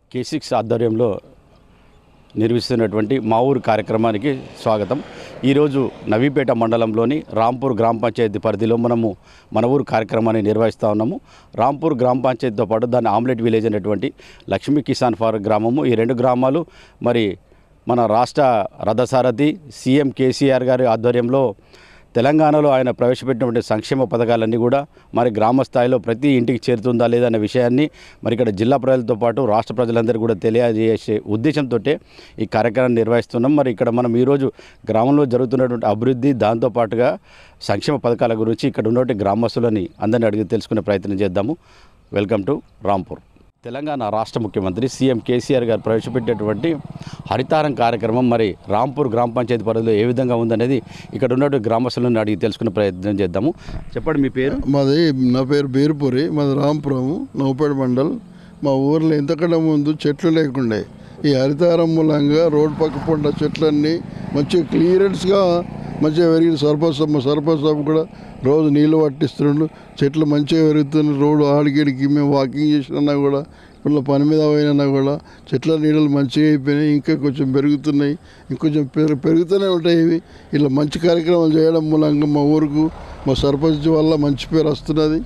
కే six ఆధ్వర్యంలో నిర్వహిస్తున్నటువంటి మా ఊరు కార్యక్రమానికి స్వాగతం ఈరోజు నవీపేట మండలంలోని రాంపూర్ గ్రామ పంచాయతీ పరిధిలో మనము మన ఊరు కార్యక్రమాన్ని నిర్వహిస్తూ ఉన్నాము రాంపూర్ గ్రామ పంచాయతీతో పాటు దాని ఆమ్లెట్ విలేజ్ అనేటువంటి లక్ష్మీ కిసాన్ ఫార్ గ్రామము ఈ రెండు గ్రామాలు మరి మన రాష్ట్ర రథసారథి సీఎం కేసీఆర్ గారి ఆధ్వర్యంలో తెలంగాణలో ఆయన ప్రవేశపెట్టినటువంటి సంక్షేమ పథకాలన్నీ కూడా మరి గ్రామ స్థాయిలో ప్రతి ఇంటికి చేరుతుందా లేదా అనే విషయాన్ని మరి ఇక్కడ జిల్లా ప్రజలతో పాటు రాష్ట్ర ప్రజలందరూ కూడా తెలియజేసే ఉద్దేశంతో ఈ కార్యక్రమాన్ని నిర్వహిస్తున్నాం మరి ఇక్కడ మనం ఈరోజు గ్రామంలో జరుగుతున్నటువంటి అభివృద్ధి దాంతోపాటుగా సంక్షేమ పథకాల గురించి ఇక్కడ ఉన్నటువంటి గ్రామస్తులని అందరిని అడిగి తెలుసుకునే ప్రయత్నం చేద్దాము వెల్కమ్ టు రాంపూర్ తెలంగాణ రాష్ట్ర ముఖ్యమంత్రి సీఎం కేసీఆర్ గారు ప్రవేశపెట్టేటువంటి హరితారం కార్యక్రమం మరి రాంపూర్ గ్రామ పంచాయతీ పరిధిలో ఏ విధంగా ఉందనేది ఇక్కడ ఉన్నటువంటి గ్రామస్తులను అడిగి తెలుసుకునే ప్రయత్నం చేద్దాము చెప్పండి మీ పేరు మాది నా పేరు బీర్పురి మాది రాంపురం నౌపేట మండల్ మా ఊర్లో ఇంతకంటే ముందు చెట్లు లేకుండే ఈ హరితారం మూలంగా రోడ్ పక్క పంట చెట్లన్నీ మంచిగా క్లియరెన్స్గా మంచిగా పెరిగి సర్పంచ్ మా సర్పంచ్ సాబ్ కూడా రోజు నీళ్ళు పట్టిస్తుండ్రు చెట్లు మంచిగా పెరుగుతున్నాయి రోడ్డు ఆడికిడికి మేము వాకింగ్ చేసినా కూడా ఇప్పుడు పని మీద పోయినా కూడా చెట్ల నీడలు మంచిగా అయిపోయినాయి ఇంకా కొంచెం పెరుగుతున్నాయి ఇంకొంచెం పెరు పెరుగుతూనే ఉంటాయి ఇవి ఇలా మంచి కార్యక్రమాలు చేయడం మూలంగా మా ఊరుకు మా సర్పంచ్ వల్ల మంచి పేరు వస్తున్నది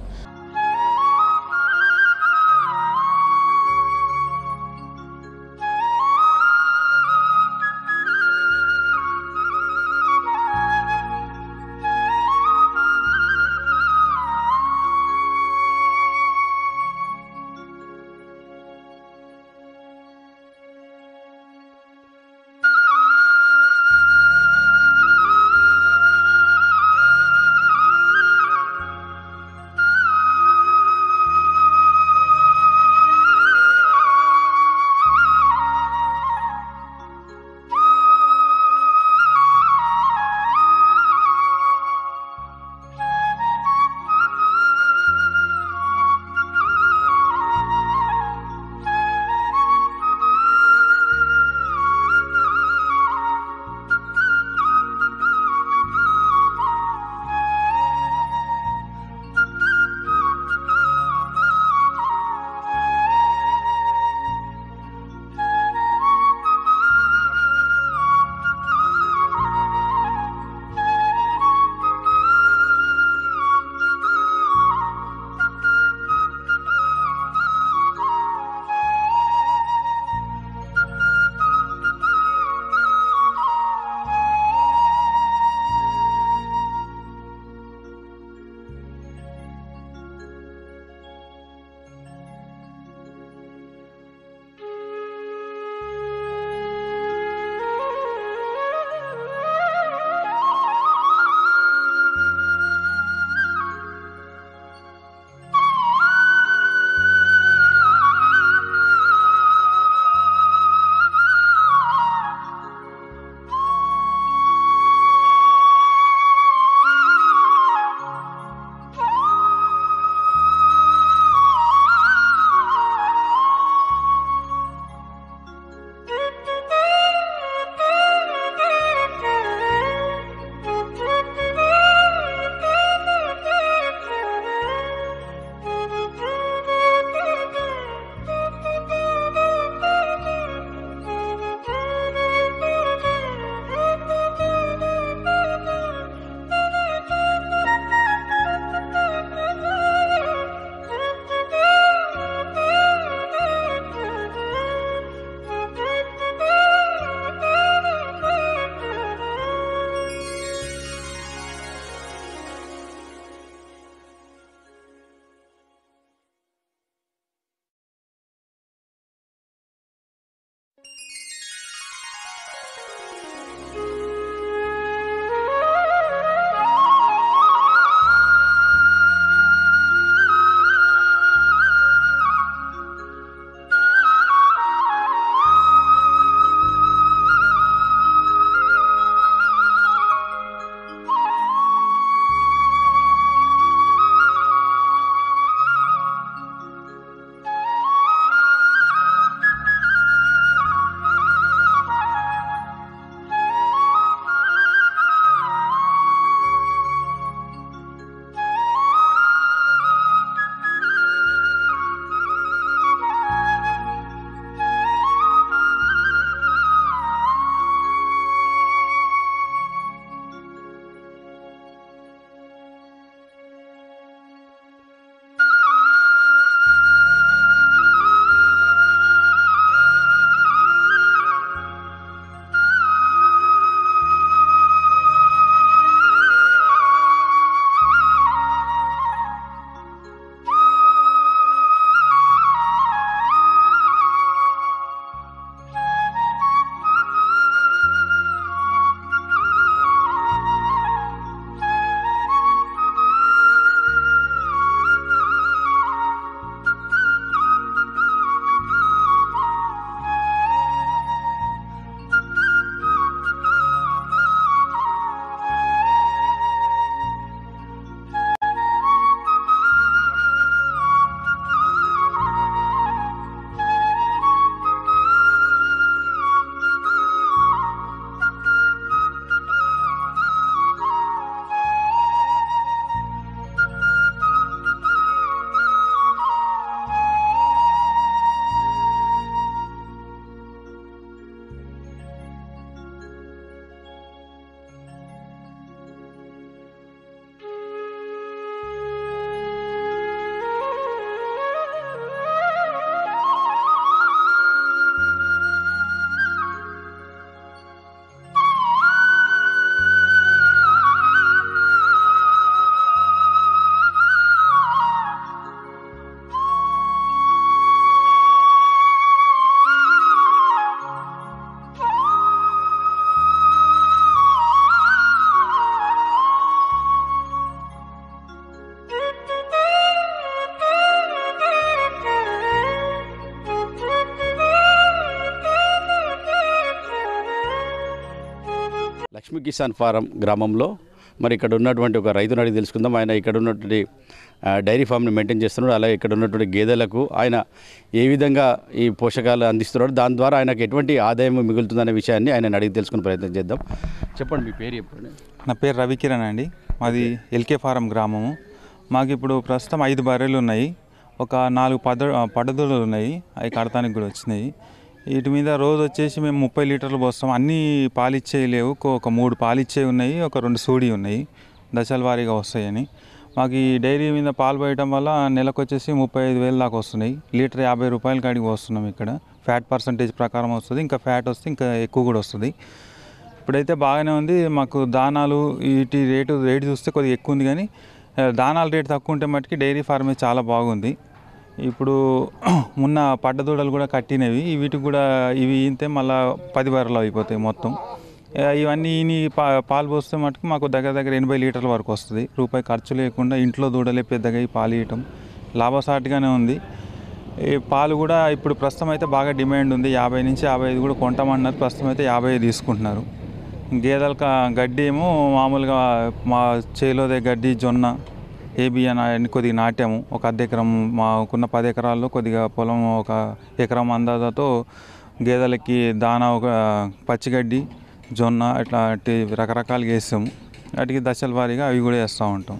లక్ష్మీ కిసాన్ ఫారం గ్రామంలో మరి ఇక్కడ ఉన్నటువంటి ఒక రైతుని అడిగి తెలుసుకుందాం ఆయన ఇక్కడ ఉన్నటువంటి ఆ, డైరీ ఫామ్ని మెయింటైన్ చేస్తున్నాడు అలాగే ఇక్కడ ఉన్నటువంటి గేదెలకు ఆయన ఏ విధంగా ఈ పోషకాలు అందిస్తున్నాడు దాని ద్వారా ఆయనకు ఎటువంటి ఆదాయం మిగులుతుందనే విషయాన్ని ఆయన అడిగి తెలుసుకునే ప్రయత్నం చేద్దాం చెప్పండి మీ పేరు చెప్పండి నా పేరు రవికిరణ్ అండి మాది ఎల్కే ఫారం గ్రామము మాకు ఇప్పుడు ప్రస్తుతం ఐదు బర్రెలు ఉన్నాయి ఒక నాలుగు పద పడదులు ఉన్నాయి అవి కడతానికి కూడా వచ్చినాయి వీటి మీద రోజు వచ్చేసి మేము ముప్పై లీటర్లు పోస్తాం అన్నీ పాలిచ్చేవి లేవు ఒక- ఒక మూడు పాలిచ్చేవి ఉన్నాయి ఒక రెండు సూడి ఉన్నాయి దశల వారీగా వస్తాయని మాకు ఈ డైరీ మీద పాలు పోయటం వల్ల నెలకు వచ్చేసి ముప్పై ఐదు వేలు దాకా వస్తున్నాయి లీటర్ యాభై రూపాయల కాడికి వస్తున్నాం ఇక్కడ ఫ్యాట్ పర్సంటేజ్ ప్రకారం వస్తుంది ఇంకా ఫ్యాట్ వస్తే ఇంకా ఎక్కువ కూడా వస్తుంది ఇప్పుడైతే బాగానే ఉంది మాకు దానాలు వీటి రేటు రేటు చూస్తే కొద్దిగా ఎక్కువ ఉంది కానీ ఆ, దానాల రేటు తక్కువ ఉంటే మట్టుకి డైరీ ఫార్మే చాలా బాగుంది ఇప్పుడు ఉన్న పడ్డదూడలు కూడా కట్టినవి వీటికి కూడా ఇవి ఈంతే మళ్ళీ పది బర్రెలు అయిపోతాయి మొత్తం ఆ, ఇవన్నీ ఈని పా పాలు పోస్తే మటుకు మాకు దగ్గర దగ్గర ఎనభై లీటర్ల వరకు వస్తుంది రూపాయి ఖర్చు లేకుండా ఇంట్లో దూడలే పెద్దగా ఈ పాలు ఇవ్వటం లాభసాటిగానే ఉంది ఈ పాలు కూడా ఇప్పుడు ప్రస్తుతం అయితే బాగా డిమాండ్ ఉంది యాభై నుంచి యాభై ఐదు కూడా కొంటామన్నారు ప్రస్తుతం అయితే యాభై తీసుకుంటున్నారు గేదెల గడ్డి ఏమో మామూలుగా మా చేలోదే గడ్డి జొన్న ఏబి అని అన్ని కొద్దిగా నాటాము ఒక అర్ధ ఎకరం మాకున్న పది ఎకరాల్లో కొద్దిగా పొలం ఒక ఎకరం అందాజతో గేదెలకి దానా ఒక పచ్చిగడ్డి జొన్న ఇట్లాంటి రకరకాలుగా వేస్తాము వాటికి దశల వారీగా అవి కూడా వేస్తూ ఉంటాం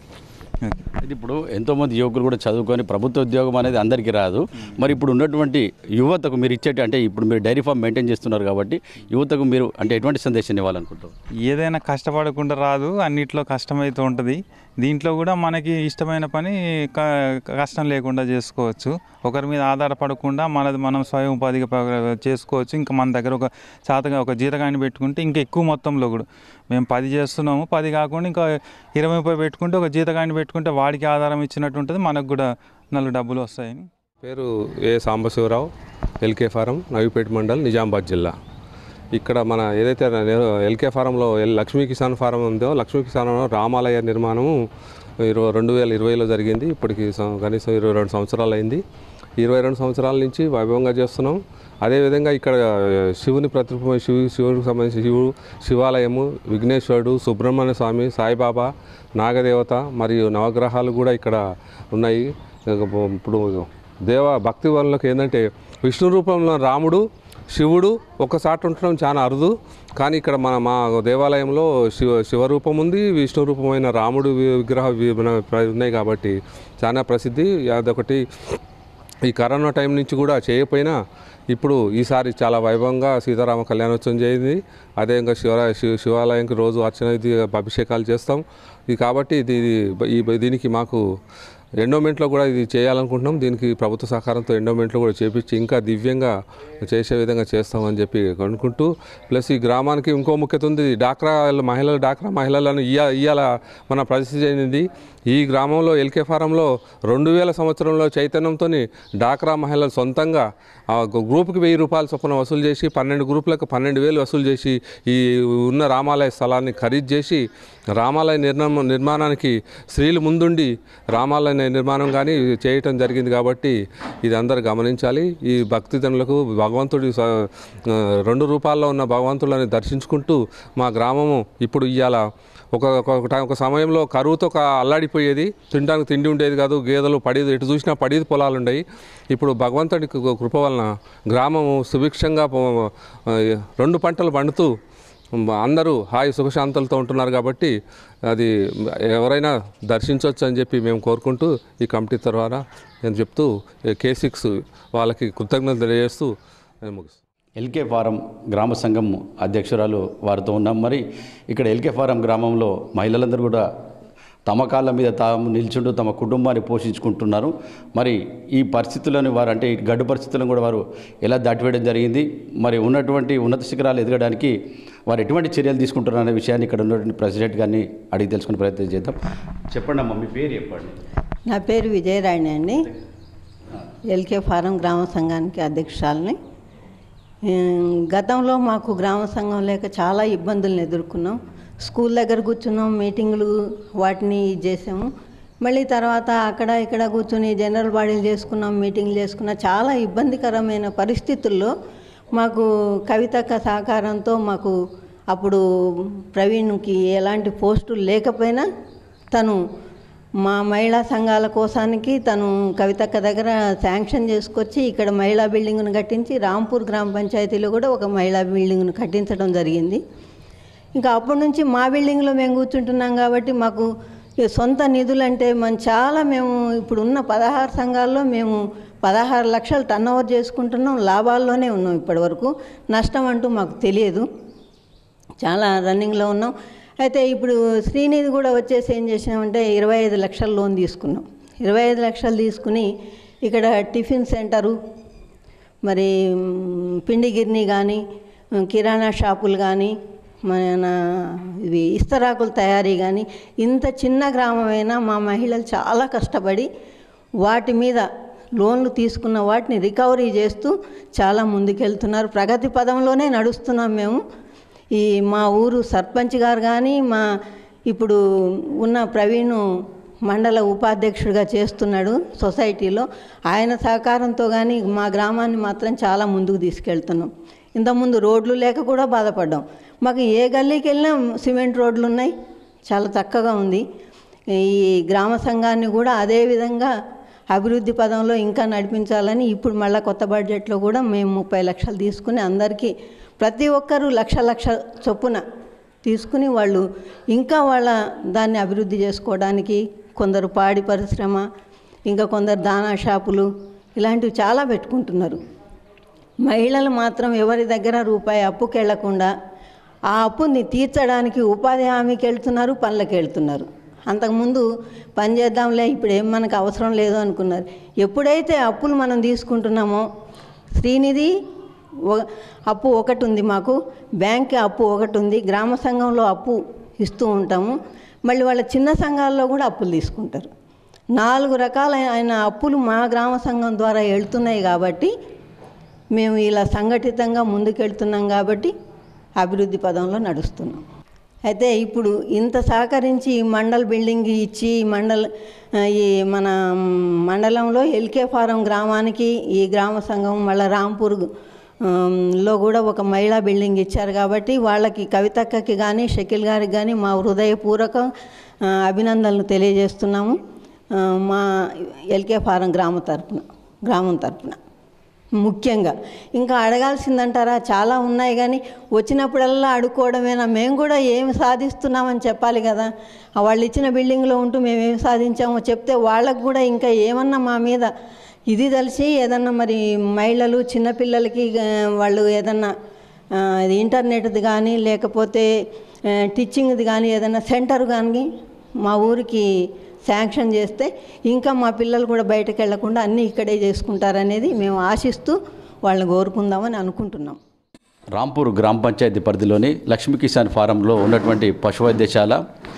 అయితే ఇప్పుడు ఎంతోమంది యువకులు కూడా చదువుకొని ప్రభుత్వ ఉద్యోగం అనేది అందరికీ రాదు మరి ఇప్పుడు ఉన్నటువంటి యువతకు మీరు ఇచ్చేటి అంటే ఇప్పుడు మీరు డైరీ ఫామ్ మెయింటైన్ చేస్తున్నారు కాబట్టి యువతకు మీరు అంటే ఎటువంటి సందేశాన్ని ఇవ్వాలనుకుంటారు ఏదైనా కష్టపడకుండా రాదు అన్నిట్లో కష్టమైతే ఉంటుంది దీంట్లో కూడా మనకి ఇష్టమైన పని క- కష్టం లేకుండా చేసుకోవచ్చు ఒకరి మీద ఆధారపడకుండా మనది మనం స్వయం ఉపాధిగా ప- చేసుకోవచ్చు ఇంకా మన దగ్గర ఒక శాతగా ఒక జీతగాన్ని పెట్టుకుంటే ఇంకా ఎక్కువ మొత్తంలో కూడా మేము పది చేస్తున్నాము పది కాకుండా ఇంకా ఇరవై ముప్పై పెట్టుకుంటే ఒక జీతగాన్ని పెట్టుకుంటే వాడికి ఆధారం ఇచ్చినట్టు ఉంటుంది మనకు కూడా నాలుగు డబ్బులు వస్తాయని పేరు ఏ సాంబశివరావు ఎల్కే ఫారం నవీపేట మండల్ నిజామాబాద్ జిల్లా ఇక్కడ మన ఏదైతే నే- ఎల్కే ఫారంలో ఎల్ లక్ష్మీ కిసాన్ ఫారం ఉందో లక్ష్మీ కిసాన్ రామాలయ నిర్మాణము ఇరవై రెండు వేల ఇరవైలో జరిగింది ఇప్పటికి సం- కనీసం ఇరవై రెండు సంవత్సరాలు అయింది ఇరవై రెండు సంవత్సరాల నుంచి వైభవంగా చేస్తున్నాం అదేవిధంగా ఇక్కడ శివుని ప్రతిరూపం శివు శివుడికి సంబంధించి శివుడు శివాలయము విఘ్నేశ్వరుడు సుబ్రహ్మణ్య స్వామి సాయిబాబా నాగదేవత మరియు నవగ్రహాలు కూడా ఇక్కడ ఉన్నాయి ఇప్పుడు దేవ భక్తి వనులకు ఏంటంటే విష్ణు రూపంలో రాముడు శివుడు ఒకసాట ఉండటం చాలా అరుదు కానీ ఇక్కడ మన మా దేవాలయంలో శివ శివరూపం ఉంది విష్ణు రూపమైన రాముడు వి- విగ్రహ వి- మన ప్ర- ఉన్నాయి కాబట్టి చాలా ప్రసిద్ధి అదొకటి ఈ కరోనా టైం నుంచి కూడా చేయకపోయినా ఇప్పుడు ఈసారి చాలా వైభవంగా సీతారామ కళ్యాణోత్సవం చేయింది అదేవిధంగా శివరా శివ శివాలయంకి రోజు అర్చన ఇది అభిషేకాలు చేస్తాం ఇది కాబట్టి ఇది ఈ దీనికి మాకు ఎండోమెంట్లో కూడా ఇది చేయాలనుకుంటున్నాం దీనికి ప్రభుత్వ సహకారంతో ఎండోమెంట్లో కూడా చేపించి ఇంకా దివ్యంగా చేసే విధంగా చేస్తామని చెప్పి అనుకుంటూ ప్లస్ ఈ గ్రామానికి ఇంకో ముఖ్యత ఉంది డాక్రా మహిళలు డాక్రా మహిళలను ఇయ్య ఇయ్యాల మన పరిస్థితి చెందింది ఈ గ్రామంలో ఎల్కే ఫారంలో రెండు వేల సంవత్సరంలో చైతన్యంతో డాక్రా మహిళలు సొంతంగా ఆ ఒక గ్రూప్కి వెయ్యి రూపాయల చొప్పున వసూలు చేసి పన్నెండు గ్రూపులకు పన్నెండు వేలు వసూలు చేసి ఈ ఉన్న రామాలయ స్థలాన్ని ఖరీదు చేసి రామాలయ నిర్మాణం నిర్మాణానికి స్త్రీలు ముందుండి రామాలయ నిర్మాణం కానీ చేయటం జరిగింది కాబట్టి ఇది అందరు గమనించాలి ఈ భక్తిజనులకు భగవంతుడి స- ఆ, రెండు రూపాల్లో ఉన్న భగవంతుడిని దర్శించుకుంటూ మా గ్రామము ఇప్పుడు ఇవాళ ఒక ఒక టైం- ఒక సమయంలో కరువుతో ఒక అల్లాడిపోయేది తినడానికి తిండి ఉండేది కాదు గేదెలు పడేది ఎటు చూసినా పడేది పొలాలు ఉండేవి ఇప్పుడు భగవంతుడి కృ- కృప వలన గ్రామము సుభిక్షంగా పో- ఆ, రెండు పంటలు పండుతూ అందరూ హాయి సుఖశాంతులతో ఉంటున్నారు కాబట్టి అది ఎవరైనా దర్శించవచ్చు అని చెప్పి మేము కోరుకుంటూ ఈ కమిటీ ద్వారా నేను చెప్తూ కే సిక్స్ వాళ్ళకి కృతజ్ఞతలు తెలియజేస్తూ నేను ముగిస్తాను ఎల్కే ఫారం గ్రామ సంఘం అధ్యక్షురాలు వారితో ఉన్నాం మరి ఇక్కడ ఎల్కే ఫారం గ్రామంలో మహిళలందరూ కూడా తమ కాళ్ళ మీద తాము నిల్చుంటూ తమ కుటుంబాన్ని పోషించుకుంటున్నారు మరి ఈ పరిస్థితులను వారు అంటే ఈ గడ్డు పరిస్థితులను కూడా వారు ఎలా దాటివేయడం జరిగింది మరి ఉన్నటువంటి ఉన్నత శిఖరాలు ఎదగడానికి వారు ఎటువంటి చర్యలు తీసుకుంటున్నారు అనే విషయాన్ని ఇక్కడ ఉన్నటువంటి ప్రెసిడెంట్ గారిని అడిగి తెలుసుకునే ప్రయత్నం చేద్దాం చెప్పండి అమ్మ మీ పేరు చెప్పండి నా పేరు విజయరాణి అండి ఎల్కే ఫారం గ్రామ సంఘానికి అధ్యక్షురాలని ఉమ్, గతంలో మాకు గ్రామ సంఘం లేక చాలా ఇబ్బందులను ఎదుర్కొన్నాం స్కూల్ దగ్గర కూర్చున్నాం మీటింగులు వాటిని ఇది చేసాము మళ్ళీ తర్వాత అక్కడ ఇక్కడ కూర్చుని జనరల్ బాడీలు చేసుకున్నాం మీటింగ్లు చేసుకున్నాం చాలా ఇబ్బందికరమైన పరిస్థితుల్లో మాకు కవితక్క సహకారంతో మాకు అప్పుడు ప్రవీణ్కి ఎలాంటి పోస్టులు లేకపోయినా తను మా మహిళా సంఘాల కోసానికి తను కవితక్క దగ్గర శాంక్షన్ చేసుకొచ్చి ఇక్కడ మహిళా బిల్డింగ్ను కట్టించి రాంపూర్ గ్రామ పంచాయతీలో కూడా ఒక మహిళా బిల్డింగ్ను కట్టించడం జరిగింది ఇంకా అప్పటి నుంచి మా బిల్డింగ్లో మేము కూర్చుంటున్నాం కాబట్టి మాకు ఈ సొంత నిధులు అంటే మనం చాలా మేము ఇప్పుడు ఉన్న పదహారు సంఘాల్లో మేము పదహారు లక్షలు టర్న్ ఓవర్ చేసుకుంటున్నాం లాభాల్లోనే ఉన్నాం ఇప్పటివరకు నష్టం అంటూ మాకు తెలియదు చాలా రన్నింగ్లో ఉన్నాం అయితే ఇప్పుడు శ్రీనిధి కూడా వచ్చేసి ఏం చేసినామంటే ఇరవై ఐదు లక్షల లోన్ తీసుకున్నాం ఇరవై ఐదు లక్షలు తీసుకుని ఇక్కడ టిఫిన్ సెంటరు మరి మ్, పిండి గిర్ని కానీ కిరాణా షాపులు కానీ మన ఇవి ఇస్తరాకుల తయారీ కానీ ఇంత చిన్న గ్రామమైనా మా మహిళలు చాలా కష్టపడి వాటి మీద లోన్లు తీసుకున్న వాటిని రికవరీ చేస్తూ చాలా ముందుకెళ్తున్నారు ప్రగతి పదంలోనే నడుస్తున్నాం మేము ఈ మా ఊరు సర్పంచ్ గారు కానీ మా ఇప్పుడు ఉన్న ప్రవీణ్ మండల ఉపాధ్యక్షుడిగా చేస్తున్నాడు సొసైటీలో ఆయన సహకారంతో కానీ మా గ్రామాన్ని మాత్రం చాలా ముందుకు తీసుకెళ్తున్నాం ఇంతకుముందు రోడ్లు లేక కూడా బాధపడ్డాం మాకు ఏ గల్లీకి వెళ్ళినా సిమెంట్ రోడ్లు ఉన్నాయి చాలా చక్కగా ఉంది ఈ గ్రామ సంఘాన్ని కూడా అదే విధంగా అభివృద్ధి పదంలో ఇంకా నడిపించాలని ఇప్పుడు మళ్ళీ కొత్త బడ్జెట్లో కూడా మేము ముప్పై లక్షలు తీసుకుని అందరికీ ప్రతి ఒక్కరూ లక్ష లక్ష చొప్పున తీసుకుని వాళ్ళు ఇంకా వాళ్ళ దాన్ని అభివృద్ధి చేసుకోవడానికి కొందరు పాడి పరిశ్రమ ఇంకా కొందరు దానా షాపులు ఇలాంటివి చాలా పెట్టుకుంటున్నారు మహిళలు మాత్రం ఎవరి దగ్గర రూపాయి అప్పుకి వెళ్లకుండా ఆ అప్పుని తీర్చడానికి ఉపాధి హామీకి వెళ్తున్నారు పనులకు వెళ్తున్నారు అంతకుముందు పని చేద్దాంలే ఇప్పుడు ఏం మనకు అవసరం లేదు అనుకున్నారు ఎప్పుడైతే అప్పులు మనం తీసుకుంటున్నామో శ్రీనిధి ఒ- అప్పు ఒకటి ఉంది మాకు బ్యాంక్ అప్పు ఒకటి ఉంది గ్రామ సంఘంలో అప్పు ఇస్తూ ఉంటాము మళ్ళీ వాళ్ళ చిన్న సంఘాల్లో కూడా అప్పులు తీసుకుంటారు నాలుగు రకాలైన అప్పులు మా గ్రామ సంఘం ద్వారా వెళ్తున్నాయి కాబట్టి మేము ఇలా సంఘటితంగా ముందుకెళ్తున్నాం కాబట్టి అభివృద్ధి పదంలో నడుస్తున్నాం అయితే ఇప్పుడు ఇంత సహకరించి ఈ మండల్ బిల్డింగ్ ఇచ్చి ఈ మండల్ ఆ, ఈ మన మండలంలో ఎల్కే ఫారం గ్రామానికి ఈ గ్రామ సంఘం మళ్ళీ రాంపూర్ ఆమ్, లో కూడా ఒక మహిళా బిల్డింగ్ ఇచ్చారు కాబట్టి వాళ్ళకి కవితక్కకి కానీ షకిల్ గారికి కానీ మా హృదయపూర్వక ఆ, అభినందనలు తెలియజేస్తున్నాము ఆ, మా ఎల్కే ఫారం గ్రామ తరపున గ్రామం తరపున ముఖ్యంగా ఇంకా అడగాల్సిందంటారా చాలా ఉన్నాయి కానీ వచ్చినప్పుడల్లా అడుక్కోవడమేనా మేము కూడా ఏమి సాధిస్తున్నామని చెప్పాలి కదా ఆ వాళ్ళు ఇచ్చిన బిల్డింగ్లో ఉంటూ మేము ఏమి సాధించామో చెప్తే వాళ్ళకు కూడా ఇంకా ఏమన్నా మా మీద ఇది తెలిసి ఏదన్నా మరి మహిళలు చిన్నపిల్లలకి ఆ, వాళ్ళు ఏదన్నా ఆ, ఇది ఇంటర్నెట్ది కానీ లేకపోతే ఆ, టీచింగ్ది కానీ ఏదైనా సెంటర్ కానీ మా ఊరికి శాంక్షన్ చేస్తే ఇంకా మా పిల్లలు కూడా బయటకు వెళ్లకుండా అన్నీ ఇక్కడే చేసుకుంటారనేది మేము ఆశిస్తూ వాళ్ళని కోరుకుందామని అనుకుంటున్నాం రాంపూర్ గ్రామ పంచాయతీ పరిధిలోని లక్ష్మీ కిసాన్ ఫారంలో ఉన్నటువంటి పశు వైద్యశాల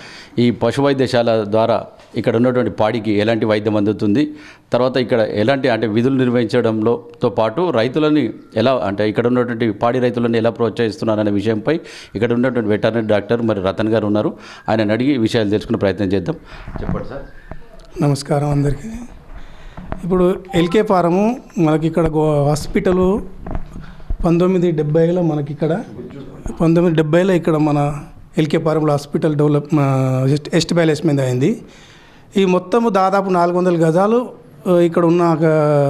ఈ పశు వైద్యశాల ద్వారా ఇక్కడ ఉన్నటువంటి పాడికి ఎలాంటి వైద్యం అందుతుంది తర్వాత ఇక్కడ ఎలాంటి అంటే విధులు నిర్వహించడంలో తో పాటు రైతులని ఎలా అంటే ఇక్కడ ఉన్నటువంటి పాడి రైతులను ఎలా ప్రోత్సహిస్తున్నారనే విషయంపై ఇక్కడ ఉన్నటువంటి వెటర్నరీ డాక్టర్ మరి రతన్ గారు ఉన్నారు ఆయన అడిగి విషయాలు తెలుసుకునే ప్రయత్నం చేద్దాం చెప్పండి సార్ నమస్కారం అందరికీ ఇప్పుడు ఎల్కే ఫారము మనకి ఇక్కడ గో- హాస్పిటలు పంతొమ్మిది డెబ్బైలో మనకి ఇక్కడ పంతొమ్మిది డెబ్బైలో ఇక్కడ మన ఎల్కే ఫారంలో హాస్పిటల్ డెవలప్ ఆ, ఎస్ట్- ఎస్ట్ బ్యాలెన్స్ మీద అయింది ఈ మొత్తము దాదాపు నాలుగు వందల గజాలు ఆ, ఇక్కడ ఉన్న ఒక,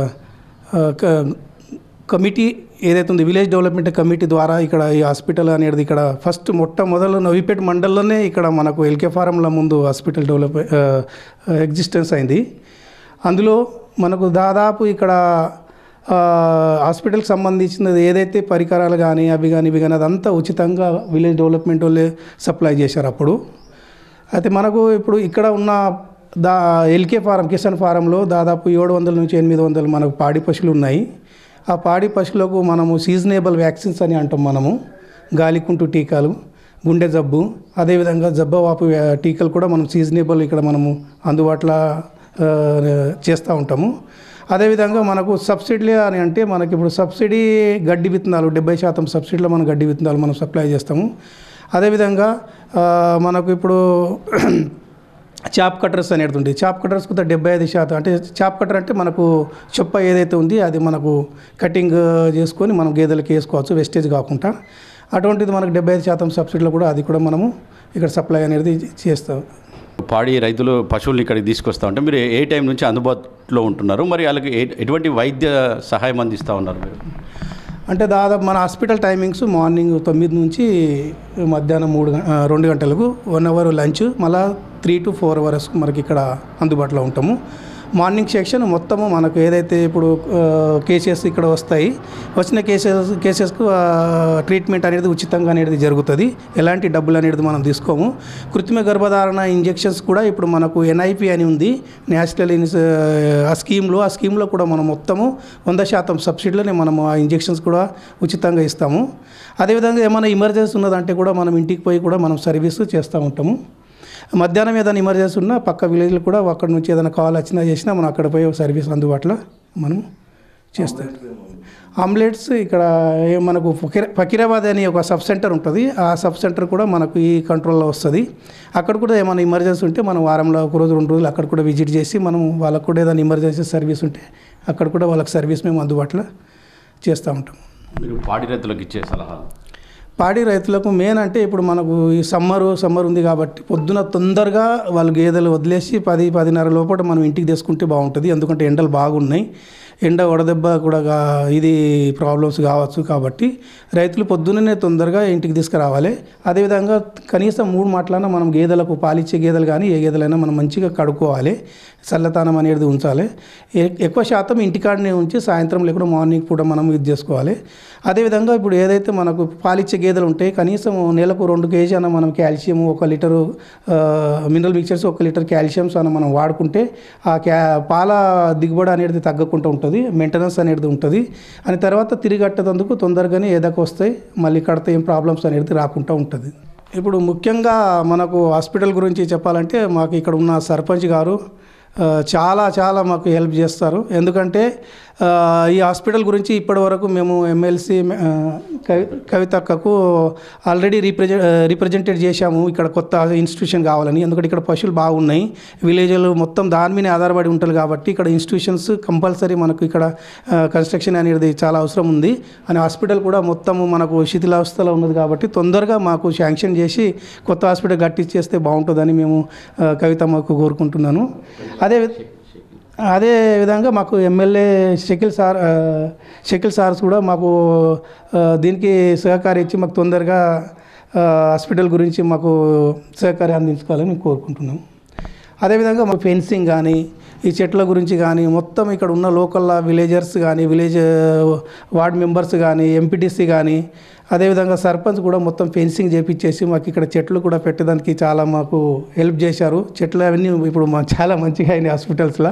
ఆ, క- కమిటీ ఏదైతే ఉంది విలేజ్ డెవలప్మెంట్ కమిటీ ద్వారా ఇక్కడ ఈ హాస్పిటల్ అనేది ఇక్కడ ఫస్ట్ మొట్టమొదలు నవీపేట మండలంలోనే ఇక్కడ మనకు ఎల్కే ఫారంల ముందు హాస్పిటల్ డెవలప్ ఎగ్జిస్టెన్స్ అయింది అందులో మనకు దాదాపు ఇక్కడ ఆ, హాస్పిటల్కి సంబంధించినది ఏదైతే పరికరాలు కానీ అవి కానీ ఇవి కానీ అదంతా ఉచితంగా విలేజ్ డెవలప్మెంట్ వాళ్ళే సప్లై చేశారు అప్పుడు అయితే మనకు ఇప్పుడు ఇక్కడ ఉన్న దా ఎల్కే ఫారం కిసాన్ ఫారంలో దాదాపు ఏడు వందల నుంచి ఎనిమిది వందలు మనకు పాడి పశువులు ఉన్నాయి ఆ పాడి పశువులకు మనము సీజనబుల్ వ్యాక్సిన్స్ అని అంటాం మనము గాలికుంటు టీకాలు గుండె జబ్బు అదేవిధంగా జబ్బవాపు వ్యా- టీకాలు కూడా మనం సీజనబుల్ ఇక్కడ మనము అందుబాటులో ఆ, చేస్తూ ఉంటాము అదేవిధంగా మనకు సబ్సిడీ అని అంటే మనకి ఇప్పుడు సబ్సిడీ గడ్డి విత్తనాలు డెబ్బై శాతం సబ్సిడీలో మనం గడ్డి విత్తనాలు మనం సప్లై చేస్తాము అదేవిధంగా ఆ, మనకు ఇప్పుడు చాప్ కట్టర్స్ అనేది ఉంది చాప్ కట్టర్స్ కొంత డెబ్బై ఐదు శాతం అంటే చాప్ కట్టర్ అంటే మనకు చొప్ప ఏదైతే ఉంది అది మనకు కటింగ్ చేసుకొని మనం గేదెలకి వేసుకోవచ్చు వెస్టేజ్ కాకుండా అటువంటిది మనకు డెబ్బై ఐదు శాతం సబ్సిడీలో కూడా అది కూడా మనము ఇక్కడ సప్లై అనేది చేస్తాం పాడి రైతులు పశువుల్ని ఇక్కడికి తీసుకొస్తా ఉంటే మీరు ఏ టైం నుంచి అందుబాటులో ఉంటున్నారు మరి వాళ్ళకి ఏ- ఎటువంటి వైద్య సహాయం అందిస్తూ ఉన్నారు మీరు అంటే దాదాపు మన హాస్పిటల్ టైమింగ్స్ మార్నింగ్ తొమ్మిది నుంచి మధ్యాహ్నం మూడు గం- ఆ, రెండు గంటలకు వన్ అవర్ లంచ్ మళ్ళా త్రీ టు ఫోర్ అవర్స్ మనకి ఇక్కడ అందుబాటులో ఉంటాము మార్నింగ్ సెక్షన్ మొత్తము మనకు ఏదైతే ఇప్పుడు కేసెస్ ఇక్కడ వస్తాయి వచ్చిన కేసెస్ కేసెస్కు ట్రీట్మెంట్ అనేది ఉచితంగా అనేది జరుగుతుంది ఎలాంటి డబ్బులు అనేది మనం తీసుకోము కృత్రిమ గర్భధారణ ఇంజెక్షన్స్ కూడా ఇప్పుడు మనకు ఎన్ఐపి అని ఉంది నేషనల్ ఇన్స్ ఆ స్కీమ్లో ఆ స్కీమ్లో కూడా మనం మొత్తము వంద శాతం సబ్సిడీలోనే మనము ఆ ఇంజెక్షన్స్ కూడా ఉచితంగా ఇస్తాము అదేవిధంగా ఏమైనా ఎమర్జెన్సీ ఉన్నదంటే కూడా మనం ఇంటికి పోయి కూడా మనం సర్వీస్ చేస్తూ ఉంటాము మధ్యాహ్నం ఏదైనా ఎమర్జెన్సీ ఉన్నా పక్క విలేజ్లో కూడా అక్కడ నుంచి ఏదైనా కాల్ వచ్చినా చేసినా మనం అక్కడ పోయి సర్వీస్ అందుబాటులో మనం చేస్తాం ఆమ్లెట్స్ ఇక్కడ ఏ- మనకు ఫకీర ఫకీరాబాద్ అని ఒక సబ్ సెంటర్ ఉంటుంది ఆ సబ్ సెంటర్ కూడా మనకు ఈ కంట్రోల్లో వస్తుంది అక్కడ కూడా ఏమైనా ఎమర్జెన్సీ ఉంటే మనం వారంలో ఒక రోజు రెండు రోజులు అక్కడ కూడా విజిట్ చేసి మనం వాళ్ళకు కూడా ఏదైనా ఎమర్జెన్సీ సర్వీస్ ఉంటే అక్కడ కూడా వాళ్ళకి సర్వీస్ మేము అందుబాటులో చేస్తూ ఉంటాం మీరు పాడి రైతులకు ఇచ్చే సలహాలు పాడి రైతులకు మెయిన్ అంటే ఇప్పుడు మనకు ఈ సమ్మరు సమ్మర్ ఉంది కాబట్టి పొద్దున తొందరగా వాళ్ళు గేదెలు వదిలేసి పది పదిన్నర లోపల మనం ఇంటికి తీసుకుంటే బాగుంటుంది ఎందుకంటే ఎండలు బాగున్నాయి ఎండ వడదెబ్బ కూడా గా- ఇది ప్రాబ్లమ్స్ కావచ్చు కాబట్టి రైతులు పొద్దున్నే తొందరగా ఇంటికి తీసుకురావాలి అదేవిధంగా కనీసం మూడు మాటలన్నా మనం గేదెలకు పాలిచ్చే గేదెలు కానీ ఏ గేదెలైనా మనం మంచిగా కడుక్కోవాలి చల్లతానం అనేది ఉంచాలి ఎ- ఎక్కువ శాతం ఇంటికాడనే ఉంచి సాయంత్రం లేకుండా మార్నింగ్ పూట మనం ఇది చేసుకోవాలి అదేవిధంగా ఇప్పుడు ఏదైతే మనకు పాలిచ్చే గేదెలు ఉంటాయి కనీసం నెలకు రెండు కేజీ అన్న మనం కాల్షియం ఒక లీటరు ఆ, మినరల్ మిక్చర్స్ ఒక లీటర్ కాల్షియమ్స్ అన్న మనం వాడుకుంటే ఆ క్యా పాల దిగుబడి అనేది తగ్గకుండా ఉంటుంది మెయింటెనెన్స్ అనేది ఉంటుంది అని తర్వాత తిరిగి కట్టేందుకు తొందరగానే ఏదకు వస్తాయి మళ్ళీ కడితే ఏం ప్రాబ్లమ్స్ అనేది రాకుండా ఉంటుంది ఇప్పుడు ముఖ్యంగా మనకు హాస్పిటల్ గురించి చెప్పాలంటే మాకు ఇక్కడ ఉన్న సర్పంచ్ గారు ఆ, చాలా చాలా మాకు హెల్ప్ చేస్తారు ఎందుకంటే ఆ, ఈ హాస్పిటల్ గురించి ఇప్పటి వరకు మేము ఎమ్మెల్సీ కవి కవితక్కకు ఆల్రెడీ రిప్రజెంట్ రిప్రజెంటేట్ చేశాము ఇక్కడ కొత్త ఇన్స్టిట్యూషన్ కావాలని ఎందుకంటే ఇక్కడ పశువులు బాగున్నాయి విలేజ్లు మొత్తం దాని మీద ఆధారపడి ఉంటుంది కాబట్టి ఇక్కడ ఇన్స్టిట్యూషన్స్ కంపల్సరీ మనకు ఇక్కడ కన్స్ట్రక్షన్ అనేది చాలా అవసరం ఉంది అని హాస్పిటల్ కూడా మొత్తము మనకు శిథిలావస్థలో ఉన్నది కాబట్టి తొందరగా మాకు శాంక్షన్ చేసి కొత్త హాస్పిటల్ కట్టించేస్తే బాగుంటుందని మేము ఆ, కవితమ్మకు కోరుకుంటున్నాను అదే వి- అదే విధంగా మాకు ఎమ్మెల్యే షకిల్ సార్ ఆ, షకిల్ సార్స్ కూడా మాకు ఆ, దీనికి సహకరించి మాకు తొందరగా ఆ, హాస్పిటల్ గురించి మాకు సహకారం అందించుకోవాలని మేము కోరుకుంటున్నాం అదేవిధంగా మా ఫెన్సింగ్ కానీ ఈ చెట్ల గురించి కానీ మొత్తం ఇక్కడ ఉన్న లోకల్ విలేజర్స్ కానీ విలేజ్ వార్డ్ మెంబర్స్ కానీ ఎంపీటీసీ కానీ అదేవిధంగా సర్పంచ్ కూడా మొత్తం ఫెన్సింగ్ చేపించేసి మాకు ఇక్కడ చెట్లు కూడా పెట్టడానికి చాలా మాకు హెల్ప్ చేశారు చెట్లు అవన్నీ ఇప్పుడు మా చాలా మంచిగా అయినాయి హాస్పిటల్స్లో